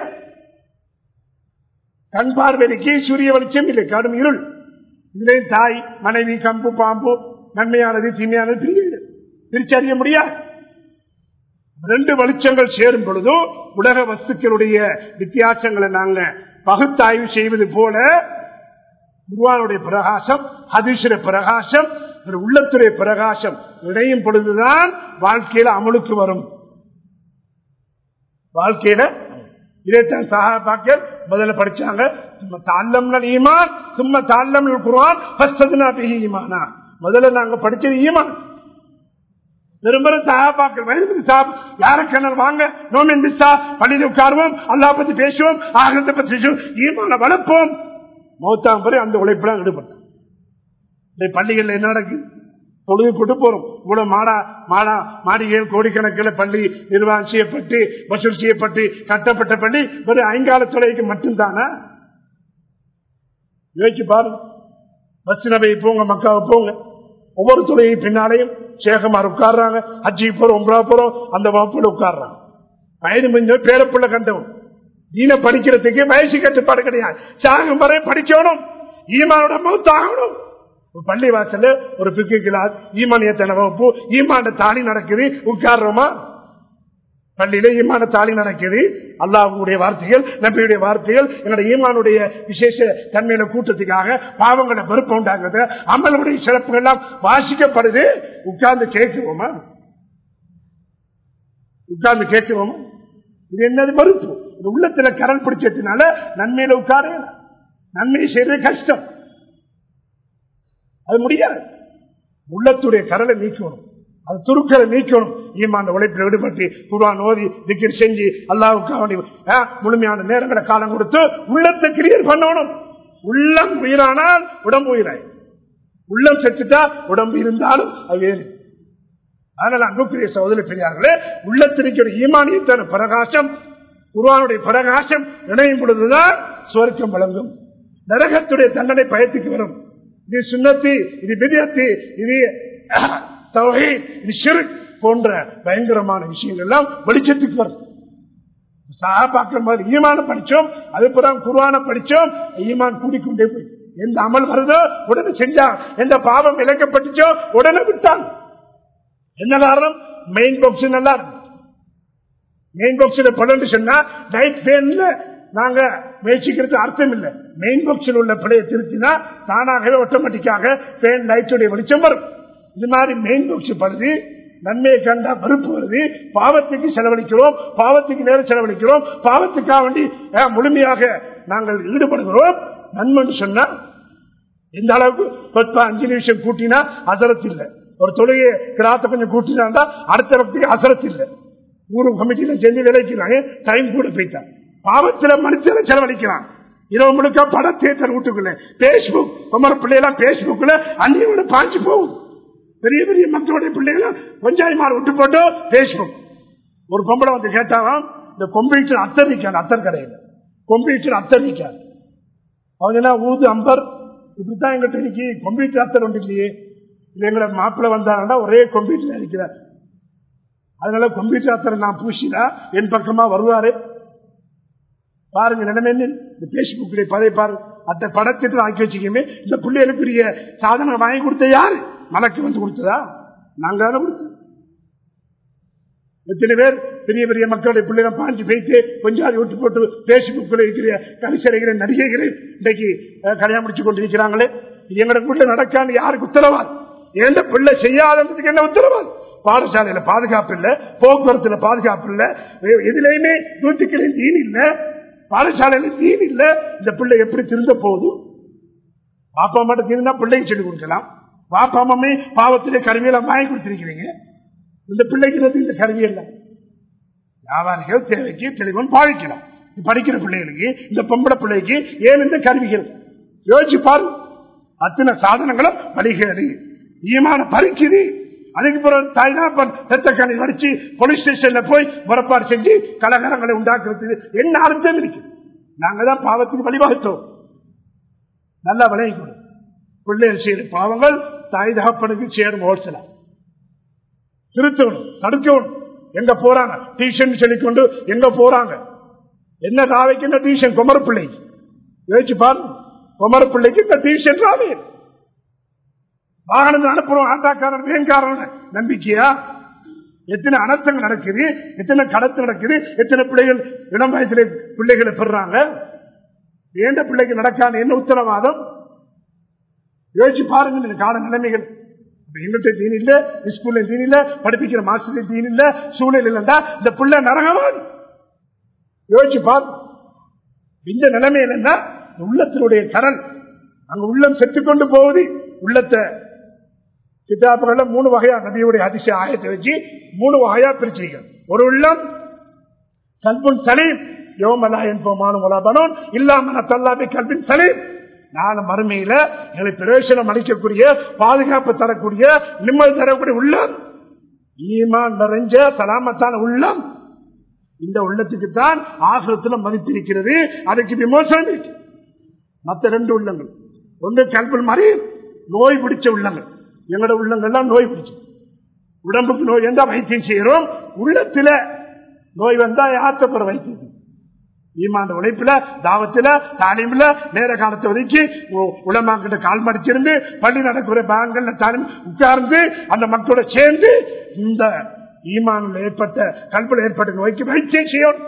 கண் பார்வைக்கு சூரிய வெளிச்சம் இல்லை கடும் இருள் இதுலேயும் தாய் மனைவி கம்பு பாம்பு நன்மையானது தீமையானது பிரிவு பிரிச்சறிய முடியாது ரெண்டு வெளிச்சங்கள் சேரும் பொழுதும் உலக வஸ்துக்களுடைய வித்தியாசங்களை நாங்க பகுத்தாய்வு செய்வது போல குருவானுடைய பிரகாசம் ஹதீஷுடைய பிரகாசம் உள்ளத்துடைய பிரகாசம் இணையும் பொழுதுதான் வாழ்க்கையில அமலுக்கு வரும் வாழ்க்கையில இதைத்தான் சகாபாக்கள் முதல்ல படிச்சாங்க தாழ்லம் ஈமான் சும்மா தாழ்லம் குருவான் ஈமானா முதல்ல நாங்க படிச்சது ஈமான் விரும்புற சகாபாக்கள் வயது சாப் யார கிணறு வாங்க நோமின் பிஸ்தா பள்ளியில் உட்காருவோம் அல்லா பத்தி பேசுவோம் ஆகத்தை பத்தி பேசுவோம் ஈமான வளர்ப்போம் மௌத்தாம் பிறகு அந்த உழைப்புல ஈடுபட்டோம் பள்ளிகள்ல என்ன நடக்குது பொழுது கொண்டு போறோம் இவ்வளவு மாடா மாடா மாடிகள் கோடிக்கணக்கில் பள்ளி நிர்வாகம் செய்யப்பட்டு வசூல் செய்யப்பட்டு கட்டப்பட்ட பள்ளி வெறும் ஐங்கால தொலைக்கு மட்டும்தானா யோசிச்சு பாருங்க பஸ் நபை போங்க மக்காவை போங்க ஒவ்வொரு துறையை பின்னாலையும் சேகமார் உட்கார்றாங்க அஜி போறோம் ஒன்றா போறோம் அந்த வகுப்புல உட்கார்றாங்க வயது முடிஞ்ச பேரப்புள்ள கண்டவன் நீன படிக்கிறதுக்கு வயசு கட்டுப்பாடு கிடையாது சாகும் வரை படிக்கணும் ஈமானோட மௌத்தாகணும் பள்ளி வாசல் ஒரு பிக்கு கிளாஸ் ஈமானியத்தன வகுப்பு ஈமான தாலி நடக்குது உட்கார்றோமா பள்ளியில ஈமான தாலி நடக்குது அல்லாஹுடைய வார்த்தைகள் நம்பியுடைய வார்த்தைகள் எங்களுடைய ஈமானுடைய விசேஷ தன்மையில கூட்டத்துக்காக பாவங்களை வெறுப்பு உண்டாக்குது அமலுடைய சிறப்புகள் எல்லாம் வாசிக்கப்படுது உட்கார்ந்து கேட்கிறோமா உட்கார்ந்து கேட்கிறோமா இது என்னது மறுப்பு இது உள்ளத்துல கரல் பிடிச்சதுனால நன்மையில உட்கார நன்மை செய்யறது கஷ்டம் அது முடியாது உள்ளத்துடைய கரலை நீக்கணும் அது துருக்களை நீக்கணும் ஈமான உழைப்பில் விடுபட்டு குருவான் ஓதி திக்கர் செஞ்சு அல்லாவுக்கு முழுமையான நேரங்களை காலம் கொடுத்து உள்ளத்தை கிரியர் பண்ணணும் உள்ளம் உயிரானால் உடம்பு உயிராய் உள்ளம் செத்துட்டா உடம்பு இருந்தாலும் அது வேறு அதனால அன்புக்குரிய சகோதரி பெரியார்களே உள்ளத்திற்கு ஈமானியத்தான பிரகாசம் குர்ஆனுடைய பிரகாசம் இணையும் பொழுதுதான் சுவர்க்கம் வழங்கும் நரகத்துடைய தண்டனை பயத்துக்கு வரும் இது சுண்ணத்து இது விதியத்து இது தௌஹீத், இது ஷிர்க் போன்ற பயங்கரமான விஷயங்கள் எல்லாம் வெளிச்சத்துக்கு வரும் சஹாபாக்கள் மாதிரி ஈமான படிச்சோம் அதுக்கப்புறம் குர்ஆன படிச்சோம் ஈமான் கூடிக்கொண்டே போய் எந்த அமல் வருதோ உடனே செஞ்சான் எந்த பாவம் இழக்கப்பட்டுச்சோ உடனே விட்டான் என்ன காரணம் மெயின் பாக்ஸ் நல்லா இருக்கு மெயின் பாக்ஸில் பலன் சொன்னா லைட் ஃபேன்ல நாங்க முயற்சிக்கிறது அர்த்தம் இல்லை மெயின் பாக்ஸில் உள்ள பிழையை திருத்தினா தானாகவே ஆட்டோமேட்டிக்காக ஃபேன் லைட்டுடைய வெளிச்சம் வரும் இது மாதிரி மெயின் பாக்ஸ் படுது நன்மையை கண்டா மறுப்பு வருது பாவத்துக்கு செலவழிக்கிறோம் பாவத்துக்கு நேரம் செலவழிக்கிறோம் பாவத்துக்காக வேண்டி அஹ், முழுமையாக நாங்கள் ஈடுபடுகிறோம் நன்மைன்னு சொன்னா எந்த அளவுக்கு பத்து அஞ்சு நிமிஷம் கூட்டினா அசரத்து இல்லை ஒரு தொழுகையை கிராத்த கொஞ்சம் கூட்டினா அடுத்த வக்திக்கு அசரத்து இல்லை ஊரு கமிட்டியில செஞ்சு விளைக்கிறாங்க டைம் கூட போயிட்டான் பாவத்துல மனுஷன செலவழிக்கிறான் இரவு முழுக்க பட தேட்டர் வீட்டுக்குள்ள பேஸ்புக் குமர பிள்ளைலாம் பேஸ்புக்ல அந்நியோட பாஞ்சு போகும் பெரிய பெரிய மக்களுடைய பிள்ளைகளும் பஞ்சாயமார் விட்டு போட்டோ பேஸ்புக் ஒரு பொம்பளை வந்து கேட்டாலும் இந்த கம்ப்யூட்டர் அத்தரிக்காது அத்தர் கடையில் கம்ப்யூட்டர் அத்தரிக்காது அவங்க என்ன ஊது அம்பர் இப்படித்தான் எங்கிட்ட இன்னைக்கு கம்ப்யூட்டர் அத்தர் ஒன்று இல்லையே இது எங்களை மாப்பிள்ளை வந்தாங்கன்னா ஒரே கம்ப்யூட்டர் இருக்கிறார் அதனால கம்ப்யூட்டர் அத்தர் நான் பூசினா என் பக்கமா வருவாரு பாருங்க நிலைமை என்ன இந்த பேஸ்புக்கிலே பதை பாரு அந்த படத்திட்டு ஆக்கி வச்சுக்கமே இந்த பிள்ளைகளுக்குரிய சாதனம் வாங்கி கொடுத்த யாரு மலக்கு வந்து கொடுத்ததா நாங்க தானே கொடுத்தோம் எத்தனை பேர் பெரிய பெரிய மக்களுடைய பிள்ளைகளை பாஞ்சு போயிட்டு கொஞ்சம் விட்டு போட்டு பேஸ்புக்கில் இருக்கிற கலிசரைகளை நடிகைகளை இன்றைக்கு அஹ், கல்யாணம் முடிச்சு கொண்டு இருக்கிறாங்களே இது எங்களோட வீட்டுல நடக்கான்னு யாருக்கு உத்தரவாது எந்த பிள்ளை செய்யாததுக்கு என்ன உத்தரவாது பாடசாலையில பாதுகாப்பு இல்ல போக்குவரத்துல பாதுகாப்பு இல்ல எ- எதுலையுமே வீட்டுக்களில் தீன் இல்ல பாடசாலையில தீன் இல்ல இந்த பிள்ளை எப்படி திருந்த போகுது பாப்பா மட்டும் தீர்ந்தா பிள்ளைக்கு சொல்லிக் கொடுக்கலாம் பாப்பா அம்மே பாவத்திலே கருவியெல்லாம் வாங்கி கொடுத்திருக்கிறீங்க இந்த பிள்ளைக்கு இந்த கருவி எல்லாம் வியாபாரிகள் தேவைக்கு தெளிவன் பாவிக்கலாம் இது படிக்கிற பிள்ளைகளுக்கு இந்த பொம்பளை பிள்ளைக்கு ஏன் இந்த கருவிகள் யோசிச்சு பாரு அத்தனை சாதனங்களும் வழிகிறது ஈமான பறிக்குது அதுக்கு பிறகு தாய்தாப்பன் ரத்தக்கணி வடிச்சு போலீஸ் ஸ்டேஷன்ல போய் புறப்பாடு செஞ்சு கலகரங்களை உண்டாக்குறது என்ன அர்த்தம் இருக்கு நாங்க தான் பாவத்துக்கு வழிவகுத்தோம் நல்லா விளங்கி கொடு பிள்ளைகள் செய்யற பாவங்கள் தாய் தகப்பனுக்கு சேரும் ஓசலாம் திருத்தணும் தடுக்கணும் எங்க போறாங்க டியூஷன் சொல்லிக்கொண்டு எங்க போறாங்க என்ன ராவைக்கு என்ன டியூஷன் குமர பிள்ளைக்கு யோசிச்சு பாருங்க குமர பிள்ளைக்கு இந்த டியூஷன் ராவே வாகனத்தில் அனுப்புறோம் ஆட்டாக்காரன் வேங்காரன் நம்பிக்கையா எத்தனை அனர்த்தங்கள் நடக்குது எத்தனை கடத்து நடக்குது எத்தனை பிள்ளைகள் இளம் வயசுல பிள்ளைகளை பெறாங்க ஏண்ட பிள்ளைக்கு நடக்காத என்ன உத்தரவாதம் யோசிச்சு பாருங்க இந்த கால நிலைமைகள் இப்ப எங்கள்கிட்ட தீன் இல்ல ஸ்கூல்ல தீன் இல்ல படிப்பிக்கிற மாஸ்டர் தீன் இல்ல சூழல் இல்லைண்டா இந்த பிள்ளை நரகவான் யோசிச்சு பாரு இந்த நிலைமையில என்ன உள்ளத்தினுடைய கரல் அங்க உள்ளம் செத்துக்கொண்டு போகுது உள்ளத்தை கிதாபுகள்ல மூணு வகையா நபியுடைய அதிசய ஆயத்தை வச்சு மூணு வகையா பிரிச்சிருக்க ஒரு உள்ளம் கல்புன் சலீம் யோமலா என்போமானும் உலாபனோன் இல்லாம தல்லாபி கல்வின் சலீம் நாலு மறுமையில எங்களை பிரவேசனம் அளிக்கக்கூடிய பாதுகாப்பு தரக்கூடிய நிம்மதி தரக்கூடிய உள்ளம் ஈமான் நிறைஞ்ச சலாமத்தான உள்ளம் இந்த உள்ளத்துக்கு தான் ஆசிரத்துல மதிப்பிருக்கிறது அதுக்கு விமோசனம் இருக்கு மற்ற ரெண்டு உள்ளங்கள் ஒன்று கல்பல் மாதிரி நோய் பிடிச்ச உள்ளங்கள் எங்களோட உள்ளங்கள்லாம் நோய் பிடிச்ச உடம்புக்கு நோய் இருந்தா வைத்தியம் செய்யறோம் உள்ளத்துல நோய் வந்தா யாத்தப்புற வைத்தியம் ஈமாண்ட உழைப்புல தாவத்துல தாலிமில நேர காலத்தை ஒதுக்கி உ- உலமாக்கிட்ட கால் மடிச்சிருந்து பள்ளி நடக்கிற பேங்கல்ல தாலி உட்கார்ந்து அந்த மக்களோட சேர்ந்து இந்த ஈமானில் ஏற்பட்ட கல்வியில் ஏற்பட்ட நோய்க்கு வைத்தியம் செய்யணும்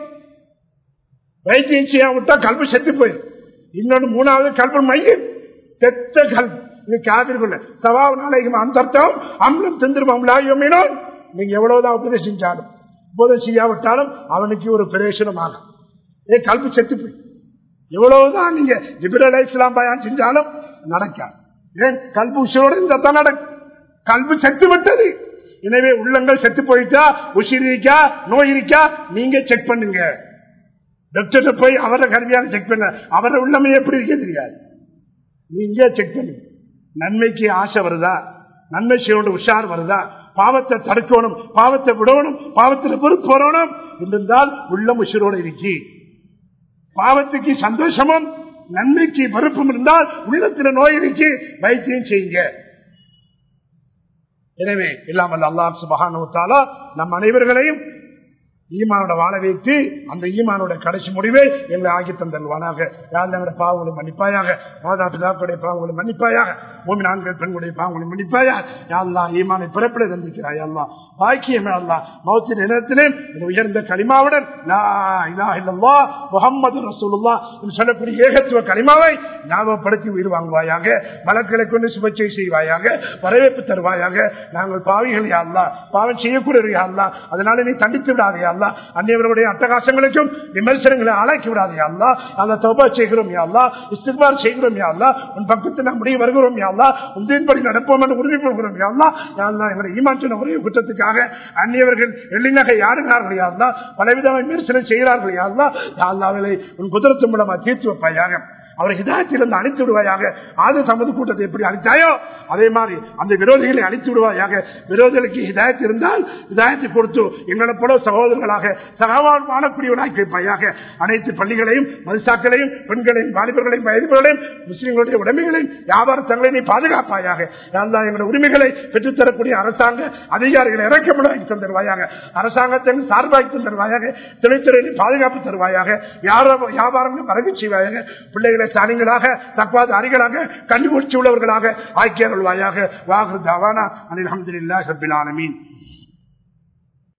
வைத்தியம் செய்ய விட்டா கல்வி செத்து போயிடும் இன்னொன்று மூணாவது கல்வி மையம் செத்த கல்வி இது காவிரிக்குள்ள சவாவு நாளைக்கு அந்தர்த்தம் அம்லம் திந்திருமோ நீங்க எவ்வளவுதான் உபதேசம் செஞ்சாலும் உபதேசம் செய்யாவிட்டாலும் அவனுக்கு ஒரு பிரயோசனம் ஆகும் ஏ கல்வி செத்து போய் எவ்வளவுதான் நீங்க லிபரல் இஸ்லாம் பயன் செஞ்சாலும் நடக்காது ஏன் கல்வி உசிரோடு இருந்தா தான் நடக்கும் கல்வி செத்து விட்டது எனவே உள்ளங்கள் செத்து போயிட்டா உசிர் இருக்கா நோய் இருக்கா நீங்க செக் பண்ணுங்க டாக்டர் போய் அவரை கல்வியாக செக் பண்ண அவரை உள்ளமை எப்படி இருக்க தெரியாது நீங்க செக் பண்ணுங்க நன்மைக்கு ஆசை வருதா நன்மை செய்யோட உஷார் வருதா பாவத்தை தடுக்கணும் பாவத்தை விடணும் பாவத்தில் பொறுப்பு வரணும் என்றிருந்தால் உள்ளம் உசிரோடு இருக்கி பாவத்துக்கு சந்தோஷமும் நன்மைக்கு வெறுப்பும் இருந்தால் உள்ளத்தில் நோய் இருக்கு வைத்தியம் செய்யுங்க எனவே இல்லாமல் அல்லாஹ் சுபகானுத்தாலா நம் அனைவர்களையும் ஈமானோட வாழ வைத்து அந்த ஈமானோட கடைசி முடிவை எங்களை ஆகி தந்தல்வானாக யாருடைய பாவங்களை மன்னிப்பாயாக மாதா பிதாக்களுடைய பாவங்களை மன்னிப்பாயாக மூமி ஆண்கள் பெண்களுடைய பாவங்களை மன்னிப்பாயா யாழ்லா ஈமானை பிறப்பிட தந்திருக்கிறாய் அல்லா பாக்கியமே அல்லா மௌத்தின் நேரத்திலே இந்த உயர்ந்த களிமாவுடன் முகமது ரசூலுல்லா என்று சொல்லக்கூடிய ஏகத்துவ களிமாவை ஞாபகப்படுத்தி உயிர் வாங்குவாயாக மலக்களை கொண்டு சுபச்சை செய்வாயாக வரவேற்பு தருவாயாக நாங்கள் பாவிகள் யாழ்லா பாவம் செய்யக்கூடிய யாழ்லா அதனால நீ தண்டித்து விடாதே அல்லா அந்நியவர்களுடைய அட்டகாசங்களுக்கும் விமர்சனங்களை ஆளாக்கி விடாதே அல்லா அந்த தௌபா செய்கிறோம் யாழ்லா இஸ்திபார் செய்கிறோம் யாழ்லா உன் பக்கத்தில் நாம் முடிய வருகிறோம் யாழ்லா உந்தின்படி நடப்போம் என்று உறுதி கொள்கிறோம் யாழ்லா யாழ்லா எங்களை ஈமாற்றின ஒரே குற்றத்துக்காக அந்நியவர்கள் எள்ளிநகை யாருகிறார்கள் யாழ்லா பலவிதமான விமர்சனம் செய்கிறார்கள் யாழ்லா யாழ்லாவிலை உன் குதிரத்து மூலமா தீர்த்து வைப்பாயாக அவரை ஹிதாயத்திலிருந்து அழித்து விடுவாயாக ஆது சமது கூட்டத்தை எப்படி அழித்தாயோ அதே மாதிரி அந்த விரோதிகளை அழித்து விடுவாயாக விரோதிகளுக்கு ஹிதாயத்து இருந்தால் ஹிதாயத்தை கொடுத்து எங்களை போல சகோதரர்களாக சகவான் வாழக்கூடியவனாய் கேட்பாயாக அனைத்து பள்ளிகளையும் மதுசாக்களையும் பெண்களையும் வாலிபர்களையும் வயதுகளையும் முஸ்லிம்களுடைய உடைமைகளையும் வியாபாரத்தங்களையும் நீ பாதுகாப்பாயாக யாழ்லா எங்களுடைய உரிமைகளை பெற்றுத்தரக்கூடிய அரசாங்க அதிகாரிகளை இறக்கப்படாக்கி தந்தருவாயாக அரசாங்கத்தை சார்பாக்கி தந்தருவாயாக தொழில்துறையை பாதுகாப்பு தருவாயாக வியாபாரங்களும் வரவு செய்வாயாக பிள்ளைகளை தனிகளாக தப்பாத அறிகளாக கண்டுபிடிச்சு உள்ளவர்களாக ஆக்கியருள்வாயாக வாகு தவானா அனில் அஹமதுல்லா சபில் ஆலமீன்